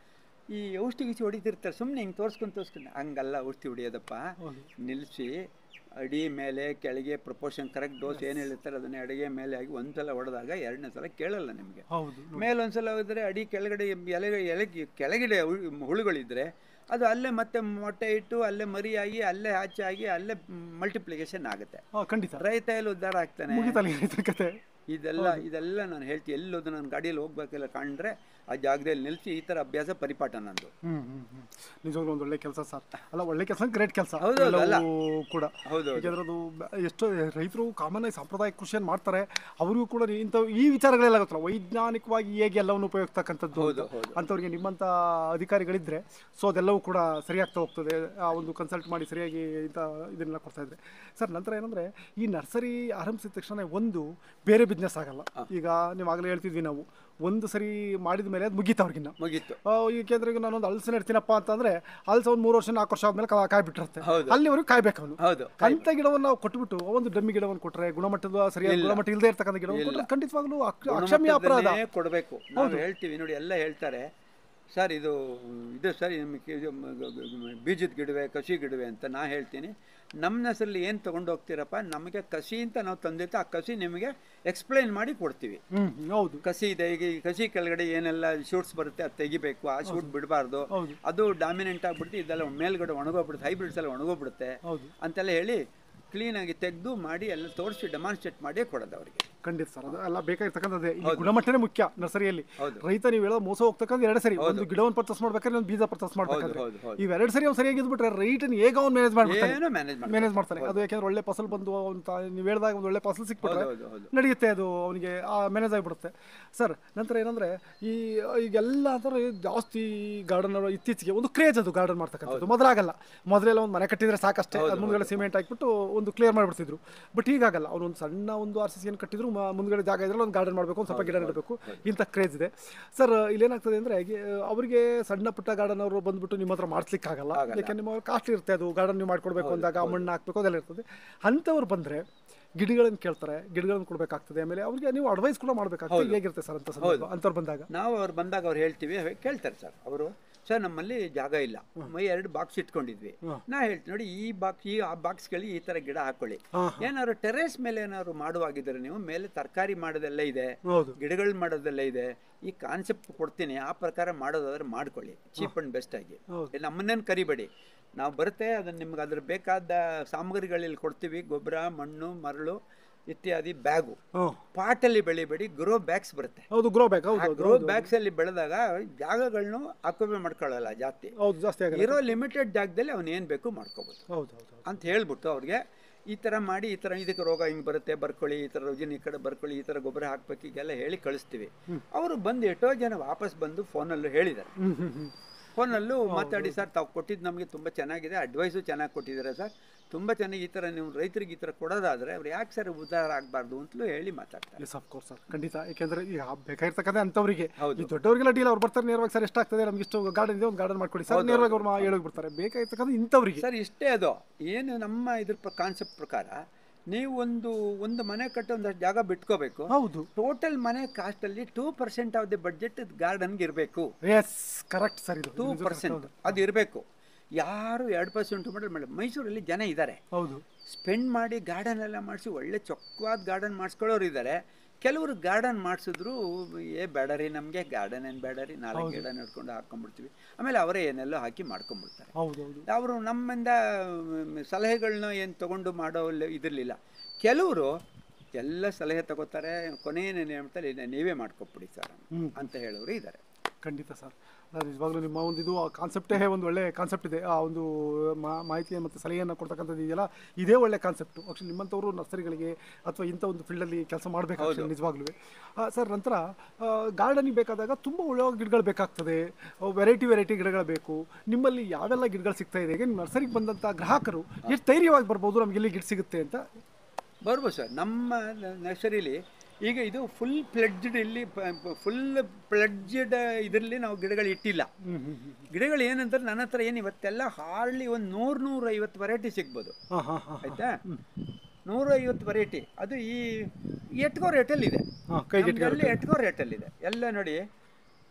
[SPEAKER 2] ಈ ಔಷಧಿ ಗಿಷಿ ಹೊಡಿತಿರ್ತಾರೆ ಸುಮ್ಮನೆ ಹಿಂಗೆ ತೋರಿಸ್ಕೊಂಡು ತೋರಿಸ್ಕೊಂಡು ಹಂಗಲ್ಲ ಔಷಧಿ ಹೊಡಿಯೋದಪ್ಪ ನಿಲ್ಲಿಸಿ ಅಡಿ ಮೇಲೆ ಕೆಳಗೆ ಪ್ರಪೋರ್ಷನ್ ಕರೆಕ್ಟ್ ಡೋಸ್ ಏನು ಹೇಳಿರ್ತಾರೆ ಅದನ್ನ ಅಡಿಗೆ ಮೇಲೆ ಆಗಿ ಒಂದ್ಸಲ ಹೊಡೆದಾಗ ಎರಡನೇ ಸಲ ಕೇಳಲ್ಲ ನಿಮಗೆ
[SPEAKER 3] ಹೌದು
[SPEAKER 2] ಮೇಲೆ ಒಂದ್ಸಲ ಹೋದರೆ ಅಡಿ ಕೆಳಗಡೆ ಎಲೆ ಎಲೆ ಕೆಳಗಡೆ ಹುಳು- ಹುಳುಗಳಿದ್ರೆ ಅದು ಅಲ್ಲೇ ಮತ್ತೆ ಮೊಟ್ಟೆ ಇಟ್ಟು ಅಲ್ಲೇ ಮರಿಯಾಗಿ ಅಲ್ಲೇ ಆಚೆ ಆಗಿ ಅಲ್ಲೇ ಮಲ್ಟಿಪ್ಲಿಕೇಶನ್ ಆಗುತ್ತೆ
[SPEAKER 3] ಹಾ, ಖಂಡಿತ
[SPEAKER 2] ರೈತ ಎಲ್ಲಿ ಉದ್ಧಾರ ಆಗ್ತಾನೆ
[SPEAKER 3] ಮುಗಿತಲ್ಲ ರೈತರ ಕತೆ
[SPEAKER 2] ಇದೆಲ್ಲ ಇದೆಲ್ಲ ನಾನು ಹೇಳ್ತೀನಿ ಎಲ್ಲೋದು ನಾನು ಗಾಡಿಯಲ್ಲಿ ಹೋಗ್ಬೇಕೆಲ್ಲ ಕಂಡ್ರೆ ಆ ಜಾಗದಲ್ಲಿ ನಿಲ್ಲಿಸಿ ಈ ಥರ ಅಭ್ಯಾಸ ಪರಿಪಾಠ ನಂದು
[SPEAKER 3] ಹ್ಮ್ ಹ್ಮ್ ಹ್ಮ್ ನಿಜವಾಗ್ಲೂ ಒಂದು ಒಳ್ಳೆ ಕೆಲಸ ಸರ್ ಅಲ್ಲ ಒಳ್ಳೆ ಕೆಲಸ ಗ್ರೇಟ್ ಕೆಲಸ
[SPEAKER 2] ಹೌದು, ಹೌದು, ಅಲ್ಲ.
[SPEAKER 3] ಕೂಡ
[SPEAKER 2] ಹೌದು, ಹೌದು.
[SPEAKER 3] ಯಾಕಂದ್ರೆ ಅದು ಬ- ಎಷ್ಟೋ ರೈತರು ಕಾಮನ್ ಆಗಿ ಸಾಂಪ್ರದಾಯಿಕ ಕೃಷಿಯನ್ನು ಮಾಡ್ತಾರೆ ಅವರಿಗೂ ಕೂಡ ಇಂಥ ಈ ವಿಚಾರಗಳೆಲ್ಲ ಗೊತ್ತಲ್ಲ ವೈಜ್ಞಾನಿಕವಾಗಿ ಹೇಗೆ ಎಲ್ಲವನ್ನು ಉಪಯೋಗಿಸ್ತಕ್ಕಂಥದ್ದು
[SPEAKER 2] ಹೌದು,
[SPEAKER 3] ಅಂತ.
[SPEAKER 2] ಹೌದು.
[SPEAKER 3] ಅಂಥವ್ರಿಗೆ ನಿಮ್ಮಂಥ ಅಧಿಕಾರಿಗಳಿದ್ರೆ ಸೊ ಅದೆಲ್ಲವೂ ಕೂಡ ಸರಿಯಾಗ್ತಾ ಹೋಗ್ತದೆ ಆ ಒಂದು ಕನ್ಸಲ್ಟ್ ಮಾಡಿ ಸರಿಯಾಗಿ ಇಂಥ ಇದನ್ನೆಲ್ಲ ಕೊಡ್ತಾ ಇದ್ರೆ ಸರ್ ನಂತರ ಏನಂದ್ರೆ ಈ ನರ್ಸರಿ ಆರಂಭಿಸಿದ ತಕ್ಷಣ ಒಂದು ಬೇರೆ ಬಿಸ್ನೆಸ್ ಆಗಲ್ಲ ಈಗ ನೀವು ಆಗಲೇ ಹೇಳ್ತಿದ್ವಿ ನಾವು ಒಂದು ಸರಿ ಮಾಡಿದ ಮೇಲೆ ಅದು ಮುಗೀತು ಅವ್ರಿಗಿನ್ನ
[SPEAKER 2] ಮುಗೀತು
[SPEAKER 3] ಆ, ಈ ಕೇಂದ್ರ ಈಗ ನಾನೊಂದು ಹಲಸಿನ ಇಡ್ತೀನಪ್ಪ ಅಂತಂದ್ರೆ ಹಲಸ ಒಂದು ಮೂರು ವರ್ಷ ನಾಲ್ಕು ವರ್ಷ ಆದ್ಮೇಲೆ ಕಾ- ಕಾಯಿ ಬಿಟ್ಟಿರುತ್ತೆ
[SPEAKER 2] ಹೌದು.
[SPEAKER 3] ಅಲ್ಲಿವರೆಗೂ ಕಾಯ್ಬೇಕು ಅವನು
[SPEAKER 2] ಹೌದು
[SPEAKER 3] ಅಂತ ಗಿಡವನ್ನು ನಾವು ಕೊಟ್ಬಿಟ್ಟು ಒಂದು ಡಮ್ಮಿ ಗಿಡವನ್ನು ಕೊಟ್ರೆ ಗುಣಮಟ್ಟದ ಸರಿಯಾದ ಗುಣಮಟ್ಟ ಇಲ್ಲದೆ ಇರ್ತಕ್ಕಂಥ ಗಿಡವನ್ನು ಕೊಟ್ಟರೆ ಖಂಡಿತವಾಗ್ಲೂ ಅಕ್ಷ- ಅಕ್ಷಮ್ಯ ಅಪರಾಧ
[SPEAKER 2] ಗುಣಮಟ್ಟದನ್ನೇ ಕೊಡಬೇಕು ನಾವು ಹೇಳ್ತೀವಿ ನೋಡಿ ಎಲ್ಲ ಹೇಳ್ತಾರೆ ಸರ್ ಇದು ಇದು ಸರ್ ನಿಮಗೆ ಇದು ಮ- ಗ- ಗ- ಬೀಜದ ಗಿಡವೆ ಕಸಿ ಗಿಡವೆ ಅಂತ ನಾ ಹೇಳ್ತೀನಿ ನಮ್ಮ ಹೆಸರಲ್ಲಿ ಏನು ತೊಗೊಂಡು ಹೋಗ್ತೀರಪ್ಪ ನಮಗೆ ಕಸಿ ಅಂತ ನಾವು ತಂದಿತ್ತು ಆ ಕಸಿ ನಿಮಗೆ ಎಕ್ಸ್ಪ್ಲೈನ್ ಮಾಡಿ ಕೊಡ್ತೀವಿ
[SPEAKER 3] ಹ್ಮ್ ಹ್ಮ್, ಹೌದು
[SPEAKER 2] ಕಸಿ ಇದೆ ಈಗ ಈ ಕಸಿ ಕೆಳಗಡೆ ಏನೆಲ್ಲ ಶೂಟ್ಸ್ ಬರುತ್ತೆ ಅದು ತೆಗಿಬೇಕು ಆ ಶೂಟ್ ಬಿಡಬಾರ್ದು
[SPEAKER 3] ಹೌದು.
[SPEAKER 2] ಅದು ಡಾಮಿನೆಂಟ್ ಆಗ್ಬಿಟ್ಟು ಇದೆಲ್ಲ ಮೇಲ್ಗಡೆ ಒಣಗೋಗ್ಬಿಡುತ್ತೆ ಹೈಬ್ರಿಡ್ಸ್ ಎಲ್ಲ ಒಣಗೋಗ್ಬಿಡುತ್ತೆ
[SPEAKER 3] ಹೌದು
[SPEAKER 2] ಅಂತೆಲ್ಲ ಹೇಳಿ ಕ್ಲೀನಾಗಿ ತೆಗೆದು ಮಾಡಿ ಎಲ್ಲ ತೋರಿಸಿ ಡೆಮಾನ್ಸ್ಟ್ರೇಟ್ ಮಾಡಿ ಕೊಡೋದು ಅವರಿಗೆ
[SPEAKER 3] ಖಂಡಿತ ಸರ್ ಅದು ಎಲ್ಲ ಬೇಕಾಗಿರ್ತಕ್ಕಂಥದ್ದೇ ಇಲ್ಲಿ ಗುಣಮಟ್ಟನೇ ಮುಖ್ಯ ನರ್ಸರಿಯಲ್ಲಿ
[SPEAKER 2] ಹೌದು.
[SPEAKER 3] ರೈತ ನೀವು ಹೇಳೋ ಮೋಸ ಹೋಗ್ತಕ್ಕಂಥ ಎರಡು ಸರಿ ಒಂದು ಗಿಡವನ್ನು ಪರ್ಚೇಸ್ ಮಾಡ್ಬೇಕಾದ್ರೆ ಒಂದು ಬೀಜ ಪರ್ಚೇಸ್ ಮಾಡ್ಬೇಕಾದ್ರೆ
[SPEAKER 2] ಹೌದು, ಹೌದು.
[SPEAKER 3] ಇವೆರಡು ಸರಿ ಅವ್ನು ಸರಿಯಾಗಿ ಇದ್ಬಿಟ್ರೆ ರೈತನ ಹೇಗ ಅವ್ನು ಮ್ಯಾನೇಜ್ ಮಾಡ್ಬಿಡ್ತಾನೆ
[SPEAKER 2] ಏನೋ ಮ್ಯಾನೇಜ್ ಮಾಡಿ
[SPEAKER 3] ಮ್ಯಾನೇಜ್ ಮಾಡ್ತಾನೆ ಅದು ಯಾಕೆಂದ್ರೆ ಒಳ್ಳೆ ಫಸಲ್ ಬಂದು ಅಂತ ನೀವು ಹೇಳಿದಾಗ ಒಂದು ಒಳ್ಳೆ ಫಸಲ್ ಸಿಕ್ಬಿಟ್ರೆ
[SPEAKER 2] ಹೌದು, ಹೌದು.
[SPEAKER 3] ನಡೆಯುತ್ತೆ ಅದು ಅವನಿಗೆ ಮ್ಯಾನೇಜ್ ಆಗಿಬಿಡುತ್ತೆ ಸರ್ ನಂತರ ಏನಂದ್ರೆ ಈ ಈಗೆಲ್ಲ ಥರ ಜಾಸ್ತಿ ಗಾರ್ಡನ್ ಇತ್ತೀಚೆಗೆ ಒಂದು ಕ್ರೇಜ್ ಅದು ಗಾರ್ಡನ್ ಮಾಡ್ತಕ್ಕಂಥದ್ದು ಮೊದಲಾಗಲ್ಲ ಮೊದಲೆಲ್ಲ ಒಂದು ಮನೆ ಕಟ್ಟಿದ್ರೆ ಸಾಕಷ್ಟೇ ಅದು ಮುಂದ್ಗಡೆ ಸಿಮೆಂಟ್ ಹಾಕ್ಬಿಟ್ಟು ಒಂದು ಕ್ಲಿಯರ್ ಮಾಡಿಬಿಡ್ತಿದ್ರು ಬಟ್ ಈಗಾಗಲ್ಲ ಅವ್ನು ಒಂದು ಸಣ್ಣ ಒಂದು ಆರ್ ಸಿ ಸಿ ಕಟ್ಟಿದ್ರು ಮ- ಮುಂದ್ಗಡೆ ಜಾಗ ಇದ್ರಲ್ಲಿ ಒಂದು ಗಾರ್ಡನ್ ಮಾಡಬೇಕು ಒಂದು ಸ್ವಲ್ಪ ಗಿಡ ನೆಡಬೇಕು ಇಂಥ ಕ್ರೇಜ್ ಇದೆ ಸರ್ ಇಲ್ಲೇನಾಗ್ತದೆ ಅಂದರೆ ಅವರಿಗೆ ಸಣ್ಣ ಪುಟ್ಟ ಗಾರ್ಡನ್ ಅವರು ಬಂದ್ಬಿಟ್ಟು ನಿಮ್ಮ ಹತ್ರ ಮಾಡಿಸ್ಲಿಕ್ಕಾಗಲ್ಲ ಯಾಕೆಂದ್ರೆ ನಿಮ್ಮ ಕಾಸ್ಟ್ಲಿ ಇರುತ್ತೆ ಅದು ಗಾರ್ಡನ್ ನೀವು ಮಾಡ್ಕೊಡ್ಬೇಕು ಅಂದಾಗ ಮಣ್ಣು ಹಾಕ್ಬೇಕು ಅದೆಲ್ಲ ಇರ್ತದೆ ಅಂಥವ್ರು ಬಂದರೆ ಗಿಡಗಳನ್ನು ಕೇಳ್ತಾರೆ ಗಿಡಗಳನ್ನು ಕೊಡಬೇಕಾಗ್ತದೆ ಆಮೇಲೆ ಅವ್ರಿಗೆ ನೀವು ಅಡ್ವೈಸ್ ಕೂಡ ಮಾಡಬೇಕಾಗ್ತದೆ ಹೇಗಿರುತ್ತೆ ಸರ್ ಅಂತ ಸಂದರ್ಭ ಅಂಥವ್ರು ಬಂದಾಗ
[SPEAKER 2] ನಾವು ಅವ್ರು ಬಂದಾಗ ಅವ್ರು ಹೇಳ್ತೀವಿ ಅವೆ ಕೇಳ್ತಾರೆ ಸರ್ ಅವರು ಸರ್ ನಮ್ಮಲ್ಲಿ ಜಾಗ ಇಲ್ಲ ಮೈ ಎರಡು ಬಾಕ್ಸ್ ಇಟ್ಕೊಂಡಿದ್ವಿ ನಾ ಹೇಳ್ತೀನಿ ನೋಡಿ ಈ ಬಾಕ್ಸ್ ಈ ಆ ಬಾಕ್ಸ್ಗಳಿಗೆ ಈ ಥರ ಗಿಡ ಹಾಕೊಳ್ಳಿ ಏನಾದ್ರು ಟೆರೇಸ್ ಮೇಲೆ ಏನಾದ್ರು ಮಾಡುವಾಗಿದ್ರೆ ನೀವು ಮೇಲೆ ತರಕಾರಿ ಮಾಡೋದೆಲ್ಲ ಇದೆ
[SPEAKER 3] ಹೌದು
[SPEAKER 2] ಗಿಡಗಳು ಮಾಡೋದೆಲ್ಲ ಇದೆ ಈ ಕಾನ್ಸೆಪ್ಟ್ ಕೊಡ್ತೀನಿ ಆ ಪ್ರಕಾರ ಮಾಡೋದಾದ್ರೆ ಮಾಡ್ಕೊಳ್ಳಿ ಚೀಪ್ ಅಂಡ್ ಬೆಸ್ಟ್ ಆಗಿ
[SPEAKER 3] ಹೌದು.
[SPEAKER 2] ಏ, ನಮ್ಮನ್ನೇನು ಕರಿಬೇಡಿ ನಾವು ಬರುತ್ತೆ ಅದನ್ನ ನಿಮ್ಗೆ ಅದ್ರ ಬೇಕಾದ ಸಾಮಗ್ರಿಗಳಲ್ಲಿ ಕೊಡ್ತೀವಿ ಗೊಬ್ಬರ ಮಣ್ಣು ಮರಳು ಇತ್ಯಾದಿ ಬ್ಯಾಗು
[SPEAKER 3] ಹ್ಞೂ
[SPEAKER 2] ಪಾಟಲ್ಲಿ ಬೆಳಿಬೇಡಿ ಗ್ರೋ ಬ್ಯಾಗ್ಸ್ ಬರುತ್ತೆ
[SPEAKER 3] ಹೌದು ಗ್ರೋ ಬ್ಯಾಗ್ ಹೌದು ಹೌದು
[SPEAKER 2] ಗ್ರೋ ಬ್ಯಾಗ್ಸ್ ಅಲ್ಲಿ ಬೆಳೆದಾಗ ಜಾಗಗಳನ್ನು ಆಕ್ಯುಪೈ ಮಾಡ್ಕೊಳ್ಳಲ್ಲ ಜಾಸ್ತಿ
[SPEAKER 3] ಹೌದು ಜಾಸ್ತಿ ಆಗಲ್ಲ
[SPEAKER 2] ಇರೋ ಲಿಮಿಟೆಡ್ ಜಾಗದಲ್ಲಿ ಅವನು ಏನು ಬೇಕು ಮಾಡ್ಕೋಬೋದು
[SPEAKER 3] ಹೌದು ಹೌದು ಹೌದು
[SPEAKER 2] ಅಂತ ಹೇಳ್ಬಿಟ್ಟು ಅವ್ರಿಗೆ ಈ ಥರ ಮಾಡಿ ಈ ಥರ ಇದಕ್ಕೆ ರೋಗ ಹಿಂಗೆ ಬರುತ್ತೆ ಬರ್ಕೊಳ್ಳಿ ಈ ಥರ ರುಜಿನ ಈ ಕಡೆ ಬರ್ಕೊಳ್ಳಿ ಈ ಥರ ಗೊಬ್ಬರ ಹಾಕ್ಬೇಕು ಹೀಗೆಲ್ಲ ಹೇಳಿ ಕಳಿಸ್ತೀವಿ ಅವರು ಬಂದು ಎಷ್ಟೋ ಜನ ವಾಪಸ್ ಬಂದು ಫೋನಲ್ಲೂ ಹೇಳಿದ್ದಾರೆ
[SPEAKER 3] ಹ್ಮ್ ಹ್ಮ್ ಹ್ಮ್
[SPEAKER 2] ಫೋನಲ್ಲೂ ಮಾತಾಡಿ ಸರ್ ತಾವು ಕೊಟ್ಟಿದ್ದು ನಮಗೆ ತುಂಬ ಚೆನ್ನಾಗಿದೆ ಅಡ್ವೈಸು ಚೆನ್ನಾಗಿ ಕೊಟ್ಟಿದ್ದಾರೆ ಸರ್ ತುಂಬ ಚೆನ್ನಾಗಿ ಈ ಥರ ನೀವು ರೈತರಿಗೆ ಈ ಥರ ಕೊಡೋದಾದರೆ ಅವ್ರು ಯಾಕೆ ಸರ್ ಉದ್ಧಾರ ಆಗಬಾರ್ದು ಅಂತಲೂ ಹೇಳಿ ಮಾತಾಡ್ತಾರೆ
[SPEAKER 3] ಎಸ್ ಆಫ್ ಕೋರ್ಸ್ ಸರ್ ಖಂಡಿತ ಯಾಕೆಂದ್ರೆ ಈಗ ಬೇಕಾಗಿರ್ತಕ್ಕಂಥ ಅಂಥವ್ರಿಗೆ
[SPEAKER 2] ಹೌದು.
[SPEAKER 3] ಈ ದೊಡ್ಡವರಿಗೆಲ್ಲ ಡೀಲ್ ಅವ್ರು ಬರ್ತಾರೆ ನೇರವಾಗಿ ಸರ್ ಎಷ್ಟಾಗ್ತದೆ ನಮ್ಗೆ ಇಷ್ಟು ಗಾರ್ಡನ್ ಇದೆ ಒಂದು ಗಾರ್ಡನ್ ಮಾಡ್ಕೊಡಿ ಸರ್ ನೇರವಾಗಿ ಅವ್ರು ಮಾ- ಹೇಳೋಗಿ ಬಿಡ್ತಾರೆ ಬೇಕಾಗಿರ್ತಕ್ಕಂಥ ಇಂಥವ್ರಿಗೆ
[SPEAKER 2] ಸರ್ ಇಷ್ಟೇ ಅದು ಏನು ನಮ್ಮ ಇದ್ರ ಕಾನ್ಸೆಪ್ಟ್ ಪ್ರಕಾರ ನೀವು ಒಂದು ಒಂದು ಮನೆ ಕಟ್ಟಿ ಒಂದಷ್ಟು ಜಾಗ ಬಿಟ್ಕೋಬೇಕು
[SPEAKER 3] ಹೌದು
[SPEAKER 2] ಟೋಟಲ್ ಮನೆ ಕಾಸ್ಟಲ್ಲಿ two percent of the budget ಗಾರ್ಡನ್ಗೆ ಇರಬೇಕು
[SPEAKER 3] ಎಸ್ ಕರೆಕ್ಟ್ ಸರ್ ಇದು
[SPEAKER 2] ಟೂ ಪರ್ಸೆಂಟ್ ಅದು ಇರಬೇಕು ಯಾರು ಎರಡು ಪರ್ಸೆಂಟ್ ಮಾಡಿ ಮೇಡಮ್ ಮೈಸೂರಲ್ಲಿ ಜನ ಇದ್ದಾರೆ
[SPEAKER 3] ಹೌದು
[SPEAKER 2] ಸ್ಪೆಂಡ್ ಮಾಡಿ ಗಾರ್ಡನ್ ಎಲ್ಲ ಮಾಡಿಸಿ ಒಳ್ಳೆ ಚೊಕ್ಕವಾದ ಗಾರ್ಡನ್ ಮಾಡಿಸ್ಕೊಳ್ಳೋರು ಇದ್ದಾರೆ ಕೆಲವರು ಗಾರ್ಡನ್ ಮಾಡಿಸಿದ್ರು ಏ ಬೇಡ ರೀ ನಮಗೆ ಗಾರ್ಡನ್ ಏನು ಬೇಡ ರೀ ನಾಲ್ಕು ಗಿಡ ನಡ್ಕೊಂಡು ಹಾಕ್ಕೊಂಡ್ಬಿಡ್ತೀವಿ ಆಮೇಲೆ ಅವರೇ ಏನೆಲ್ಲೋ ಹಾಕಿ ಮಾಡ್ಕೊಂಡ್ಬಿಡ್ತಾರೆ
[SPEAKER 3] ಹೌದು ಹೌದು
[SPEAKER 2] ಅವರು ನಮ್ಮಿಂದ ಮ್, ಸಲಹೆಗಳನ್ನ ಏನು ತಗೊಂಡು ಮಾಡೋ ಲೆ- ಇದಿರಲಿಲ್ಲ ಕೆಲವರು ಎಲ್ಲ ಸಲಹೆ ತಗೋತಾರೆ ಕೊನೆಯೇನೇನು ಹೇಳ್ತಾರೆ "ಇಲ್ಲ, ನೀವೇ ಮಾಡ್ಕೊಬಿಡಿ ಸರ್ ಅಂತ ಹೇಳೋರು ಇದ್ದಾರೆ
[SPEAKER 3] ಖಂಡಿತ ಸರ್ ಅದು ನಿಜವಾಗ್ಲೂ ನಿಮ್ಮ ಒಂದು ಇದು ಕಾನ್ಸೆಪ್ಟೇ ಒಂದು ಒಳ್ಳೆ ಕಾನ್ಸೆಪ್ಟ್ ಇದೆ ಆ ಒಂದು ಮಾ- ಮಾಹಿತಿ ಮತ್ತು ಸಲಹೆಯನ್ನು ಕೊಡ್ತಕ್ಕಂಥದ್ದು ಇದೆಯಲ್ಲ ಇದೇ ಒಳ್ಳೆ ಕಾನ್ಸೆಪ್ಟು ಆಕ್ಚುಲಿ ನಿಮ್ಮಂಥವ್ರು ನರ್ಸರಿಗಳಿಗೆ ಅಥವಾ ಇಂಥ ಒಂದು ಫೀಲ್ಡಲ್ಲಿ ಕೆಲಸ ಮಾಡಬೇಕು ಆಕ್ಚುಲಿ ನಿಜವಾಗ್ಲೂ ಸರ್ ನಂತರ ಗಾರ್ಡನಿಗೆ ಬೇಕಾದಾಗ ತುಂಬ ಒಳ್ಳೆ ಗಿಡಗಳು ಬೇಕಾಗ್ತದೆ ವೆರೈಟಿ ವೆರೈಟಿ ಗಿಡಗಳು ಬೇಕು ನಿಮ್ಮಲ್ಲಿ ಯಾವೆಲ್ಲ ಗಿಡಗಳು ಸಿಗ್ತಾ ಇದೆ ಈಗ ನಿಮ್ಮ ನರ್ಸರಿಗೆ ಬಂದಂಥ ಗ್ರಾಹಕರು ಎಷ್ಟು ಧೈರ್ಯವಾಗಿ ಬರ್ಬೋದು ನಮ್ಗೆ ಇಲ್ಲಿ ಗಿಡ ಸಿಗುತ್ತೆ ಅಂತ
[SPEAKER 2] ಬರ್ಬೋದು ಸರ್ ನಮ್ಮ ನರ್ಸರಿಲಿ ಈಗ ಇದು ಫುಲ್ ಪ್ಲೆಡ್ಜ್ಡ್ ಇಲ್ಲಿ ಫುಲ್ ಪ್ಲೆಡ್ಜ್ಡ್ ಇದರಲ್ಲಿ ನಾವು ಗಿಡಗಳು ಇಟ್ಟಿಲ್ಲ ಗಿಡಗಳು ಏನಂತಾರೆ ನನ್ನ ಹತ್ರ ಏನು ಇವತ್ತೆಲ್ಲ ಹಾರ್ಡ್ಲಿ ಒಂದು ನೂರು ನೂರೈವತ್ತು ವೆರೈಟಿ ಸಿಗ್ಬೋದು
[SPEAKER 3] ಹಾಂ ಹಾಂ ಹಾಂ
[SPEAKER 2] ಆಯ್ತಾ ನೂರೈವತ್ತು ವೆರೈಟಿ ಅದು ಈ ಎಟ್ಕೋ ರೇಟಲ್ಲಿದೆ
[SPEAKER 3] ಹಾಂ ಕೈಗೆ
[SPEAKER 2] ನಮ್ದ್ರಲ್ಲಿ ಎಟ್ಕೋ ರೇಟಲ್ಲಿದೆ ಎಲ್ಲ ನೋಡಿ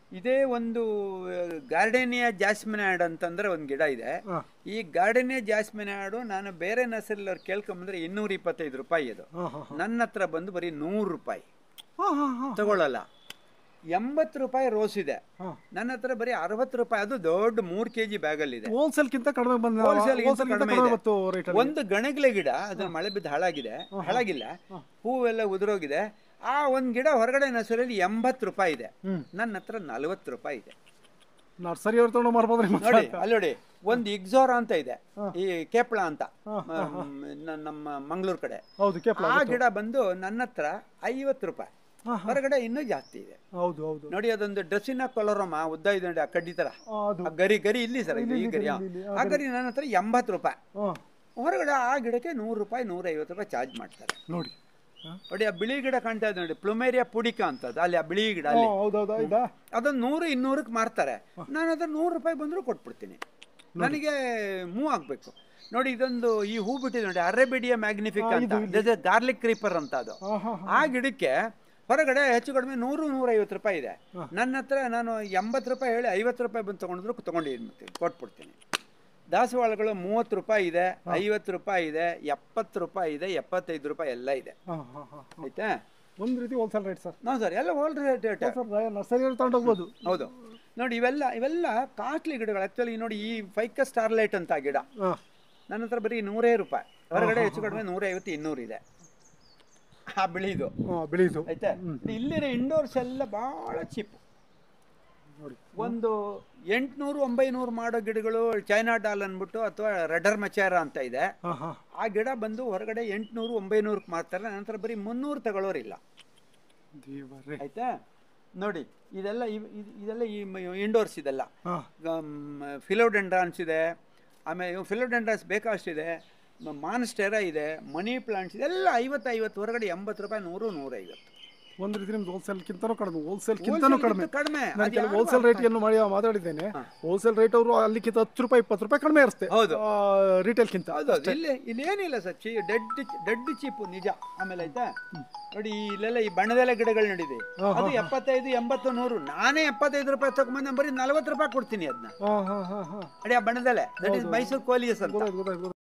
[SPEAKER 2] ಇದೇ ಒಂದು ಗಾರ್ಡೇನಿಯಾ ಜಾಸ್ಮಿನಾಡ್ ಅಂತಂದ್ರೆ ಒಂದು ಗಿಡ ಇದೆ
[SPEAKER 3] ಹಾ.
[SPEAKER 2] ಈ ಗಾರ್ಡೇನಿಯಾ ಜಾಸ್ಮಿನಾಡು ನಾನು ಬೇರೆ ನರ್ಸರಿಲಿ ಅವ್ರು ಕೇಳ್ಕೊಂಬಂದ್ರೆ ಇನ್ನೂರ ಇಪ್ಪತ್ತೈದು ರೂಪಾಯಿ ಅದು
[SPEAKER 3] ಹಾ ಹಾ
[SPEAKER 2] ನನ್ನ ಹತ್ರ ಬಂದು ಬರೀ ನೂರು ರೂಪಾಯಿ
[SPEAKER 3] ಹಾ ಹಾ ಹಾ
[SPEAKER 2] ತಗೊಳ್ಳಲ್ಲ ಎಂಬತ್ತು ರೂಪಾಯಿ ರೋಸ್ ಇದೆ
[SPEAKER 3] ಹಾ.
[SPEAKER 2] ನನ್ನ ಹತ್ರ ಬರೀ ಅರವತ್ತು ರೂಪಾಯಿ ಅದು ದೊಡ್ಡ ಮೂರು ಕೆ ಜಿ ಬ್ಯಾಗಲ್ಲಿದೆ
[SPEAKER 3] ಹೋಲ್ಸೇಲ್ಗಿಂತ ಕಡಿಮೆ ಬಂದ
[SPEAKER 2] Wholesale ಗಿಂತ
[SPEAKER 3] ಹೋಲ್ಸೇಲ್ಗಿಂತ
[SPEAKER 2] ಕಡಿಮೆ
[SPEAKER 3] ಕಡಿಮೆ
[SPEAKER 2] ಇದೆ.
[SPEAKER 3] ಬಂತು ರೇಟ್
[SPEAKER 2] ಒಂದು ಗಣಗ್ಲೆ ಗಿಡ ಅದು ಮಳೆ ಬಿದ್ದು ಹಾಳಾಗಿದೆ ಹಾಳಾಗಿಲ್ಲ ಹೂವೆಲ್ಲ ಉದುರೋಗಿದೆ ಆ ಒಂದು ಗಿಡ ಹೊರಗಡೆ ನರ್ಸರಿಯಲ್ಲಿ ಎಂಬತ್ತು ರೂಪಾಯಿ ಇದೆ
[SPEAKER 3] ಹ್ಮ್.
[SPEAKER 2] ನನ್ನ ಹತ್ರ ನಲ್ವತ್ತು ರೂಪಾಯಿ ಇದೆ
[SPEAKER 3] ನರ್ಸರಿ ಅವ್ರು ತಗೊಂಡು ಮಾರ್ಬೋದ್ರಿ ಮತ್ತೆ
[SPEAKER 2] ನೋಡಿ ಅಲ್ಲಿ ನೋಡಿ ಒಂದು ಇಗ್ಜೋರ ಅಂತ ಇದೆ ಈ ಕೇಪ್ಳ ಅಂತ ಮ್, ನ- ನಮ್ಮ ಮಂಗಳೂರು ಕಡೆ
[SPEAKER 3] ಹೌದು ಕೇಪ್ಲ
[SPEAKER 2] ಆ ಗಿಡ ಬಂದು ನನ್ನ ಹತ್ರ ಐವತ್ತು ರೂಪಾಯಿ ಹೊರಗಡೆ ಇನ್ನೂ ಜಾಸ್ತಿ ಇದೆ
[SPEAKER 3] ಹೌದು ಹೌದು
[SPEAKER 2] ನೋಡಿ ಅದೊಂದು ಡ್ರೆಸ್ಸಿನ ಕೊಲರಮ್ಮ ಉದ್ದ ಇದೆ ನೋಡಿ ಆ ಕಡ್ಡಿ ತರ
[SPEAKER 3] ಆ, ಅದು
[SPEAKER 2] ಆ ಗರಿ ಗರಿ ಇಲ್ಲಿ ಸರ್ ಇದು ಈ ಗರಿ ಆ. ಆ ಗರಿ ನನ್ನ ಹತ್ರ ಎಂಬತ್ತು ರೂಪಾಯಿ
[SPEAKER 3] ಹಾ
[SPEAKER 2] ಹೊರಗಡೆ ಆ ಗಿಡಕ್ಕೆ ನೂರು ರೂಪಾಯಿ ನೂರೈವತ್ತು ರೂಪಾಯಿ ಚಾರ್ಜ್ ಮಾಡ್ತಾರೆ
[SPEAKER 3] ನೋಡಿ ಹಾ.
[SPEAKER 2] ನೋಡಿ ಆ ಬಿಳಿ ಗಿಡ ಕಾಣ್ತಾ ಇದೆ ನೋಡಿ ಪ್ಲುಮೇರಿಯಾ ಪುಡಿಕ ಅಂತದ್ದು ಅಲ್ಲಿ ಆ ಬಿಳಿ ಗಿಡ
[SPEAKER 3] ಹಾ,
[SPEAKER 2] ಅಲ್ಲಿ
[SPEAKER 3] ಹೌದೌದಾ ಇದಾ
[SPEAKER 2] ಅದನ್ನ ನೂರು ಇನ್ನೂರಕ್ಕೆ ಮಾರ್ತಾರೆ ನಾನು ಅದನ್ನ ನೂರು ರೂಪಾಯಿ ಬಂದರೂ ಕೊಟ್ಬಿಡ್ತೀನಿ ನನಗೆ ಮೂವ್ ಆಗಬೇಕು ನೋಡಿ ಇದೊಂದು ಈ ಹೂ ಬಿಟ್ಟಿದೆ ನೋಡಿ ಅರೇಬಿಡಿಯಾ ಮ್ಯಾಗ್ನಿಫಿಕ್ ಅಂತ ಗಾರ್ಲಿಕ್ ಕ್ರೀಪರ್ ಅಂತ ಅದು
[SPEAKER 3] ಹಾ ಹಾ
[SPEAKER 2] ಆ ಗಿಡಕ್ಕೆ ಹೊರಗಡೆ ಹೆಚ್ಚು ಕಡಿಮೆ ನೂರು ನೂರೈವತ್ತು ರೂಪಾಯಿ ಇದೆ ನನ್ನ ಹತ್ರ ನಾನು ಎಂಬತ್ತು ರೂಪಾಯಿ ಹೇಳಿ ಐವತ್ತು ರೂಪಾಯಿ ಬಂದು ತೊಗೊಂಡಿದ್ರು ತೊಗೊಂಡಿರ್ತೀನಿ ಕೊಟ್ಬಿಡ್ತೀನಿ ದಾಸವಾಳಗಳು ಮೂವತ್ತು ರೂಪಾಯಿ ಇದೆ ಐವತ್ತು ರೂಪಾಯಿ ಇದೆ ಎಪ್ಪತ್ತು ರೂಪಾಯಿ ಇದೆ ಎಪ್ಪತ್ತೈದು ರೂಪಾಯಿ ಎಲ್ಲ ಇದೆ
[SPEAKER 3] ಹಾ ಹಾ ಹಾ
[SPEAKER 2] ಆಯ್ತಾ
[SPEAKER 3] ಒಂದು ರೀತಿ ಹೋಲ್ಸೇಲ್ ರೇಟ್ ಸರ್
[SPEAKER 2] ನಾವು ಸರ್ ಎಲ್ಲ whole rate rate
[SPEAKER 3] sir nursery ಅವ್ರು ತಗೊಂಡು ಹೋಗ್ಬೋದು
[SPEAKER 2] ಹೌದು ನೋಡಿ ಇವೆಲ್ಲ ಇವೆಲ್ಲ ಕಾಸ್ಟ್ಲಿ ಗಿಡಗಳು ಆ್ಯಕ್ಚುಲಿ ನೋಡಿ ಈ ಫೈಕ ಸ್ಟಾರ್ಲೈಟ್ ಅಂತ ಗಿಡ
[SPEAKER 3] ಹಾ
[SPEAKER 2] ನನ್ನ ಹತ್ರ ಬರೀ ನೂರೇ ರೂಪಾಯಿ ಹೊರಗಡೆ ಹೆಚ್ಚು ಕಡಿಮೆ ನೂರೈವತ್ತು ಇನ್ನೂರು ಇದೆ ಆ ಬಿಳಿದು
[SPEAKER 3] ಹಾ ಬಿಳಿದು
[SPEAKER 2] ಆಯ್ತಾ ಇಲ್ಲಿರೋ ಇಂಡೋರ್ಸ್ ಎಲ್ಲ ಭಾಳ ಚೀಪ್
[SPEAKER 3] ನೋಡಿ
[SPEAKER 2] ಒಂದು ಎಂಟುನೂರು ಒಂಬೈನೂರು ಮಾಡೋ ಗಿಡಗಳು ಚೈನಾ ಡಾಲ್ ಅಂದ್ಬಿಟ್ಟು ಅಥವಾ ರೆಡರ್ ಮಚಾರ ಅಂತ ಇದೆ
[SPEAKER 3] ಹಾ ಹಾ
[SPEAKER 2] ಆ ಗಿಡ ಬಂದು ಹೊರಗಡೆ ಎಂಟುನೂರು ಒಂಬೈನೂರಕ್ಕೆ ಮಾರ್ತಾರೆ ನಂತರ ಬರೀ ಮುನ್ನೂರು ತಗೊಳ್ಳೋರಿಲ್ಲ
[SPEAKER 3] ದೇವರೇ
[SPEAKER 2] ಆಯ್ತಾ ನೋಡಿ ಇದೆಲ್ಲ ಇವ್- ಇದ್- ಇದೆಲ್ಲ ಈ ಇಂಡೋರ್ಸ್ ಇದೆಲ್ಲ
[SPEAKER 3] ಹಾ
[SPEAKER 2] ಫಿಲೋಡೆಂಡ್ರಾನ್ಸ್ ಇದೆ ಆಮೇಲೆ ಫಿಲೋಡೆಂಡ್ರಾನ್ಸ್ ಬೇಕಾಷ್ಟಿದೆ ಮಾನ್ಸ್ಟೆರಾ ಇದೆ ಮನಿ ಪ್ಲಾಂಟ್ಸ್ ಇದೆಲ್ಲ ಐವತ್ತು ಐವತ್ತು ಹೊರಗಡೆ ಎಂಬತ್ತು ರೂಪಾಯಿ ನೂರು ನೂರೈವತ್ತು
[SPEAKER 3] ಒಂದು ರೀತಿ ನಿಮ್ದು ಹೋಲ್ಸೇಲ್ಗಿಂತನೂ ಕಡಿಮೆ ಹೋಲ್ಸೇಲ್ಗಿಂತನೂ ಕಡಿಮೆ
[SPEAKER 2] Wholesale ಗಿಂತ ಕಡಿಮೆ
[SPEAKER 3] ನಾನು
[SPEAKER 2] ಅದು
[SPEAKER 3] ಕೆಲವು
[SPEAKER 2] ಯಾರು
[SPEAKER 3] ಹೋಲ್ಸೇಲ್ ರೇಟ್ ಏನು ಮಾಡಿ ಮಾತಾಡಿದ್ದೇನೆ ಹೋಲ್ಸೇಲ್ ರೇಟ್ ಅವರು ಅಲ್ಲಿಕ್ಕಿಂತ ಹತ್ತು ರೂಪಾಯಿ ಇಪ್ಪತ್ತು ರೂಪಾಯಿ ಕಡಿಮೆ ಇರುತ್ತೆ
[SPEAKER 2] ಹೌದು.
[SPEAKER 3] ರಿಟೇಲ್ಗಿಂತ
[SPEAKER 2] ಹೌದು ಹೌದು. ಇಲ್ಲಿ ಇಲ್ಲಿ ಏನಿಲ್ಲ ಸರ್ ಚೀ ಡೆಡ್ ಡೆಡ್ ಚೀಪು ನಿಜ ಆಮೇಲೆ ಆಯ್ತಾ ನೋಡಿ ಇಲ್ಲೆಲ್ಲ ಈ ಬಣ್ಣದೆಲ್ಲ ಗಿಡಗಳು ನಡಿದೆ ಅದು ಎಪ್ಪತ್ತೈದು ಎಂಬತ್ತು ನೂರು ನಾನೇ ಎಪ್ಪತ್ತೈದು ರೂಪಾಯಿ ತಗೊಂಬಂದು ಬರೀ ನಲವತ್ತು ರೂಪಾಯಿ ಕೊಡ್ತೀನಿ ಅದನ್ನ
[SPEAKER 3] ಹಾಂ ಹಾಂ ಹಾಂ ಹಾಂ
[SPEAKER 2] ಅಡಿ ಆ ಬಣ್ಣದೆಲೆ ದಟ್ ಇಸ್ ಮೈಸೂರು ಕೋಲಿಯಸ್ ಅಂತ
[SPEAKER 3] ಗೊತ್ತಾಯ್ತು ಗೊತ್ತಾಯ್ತು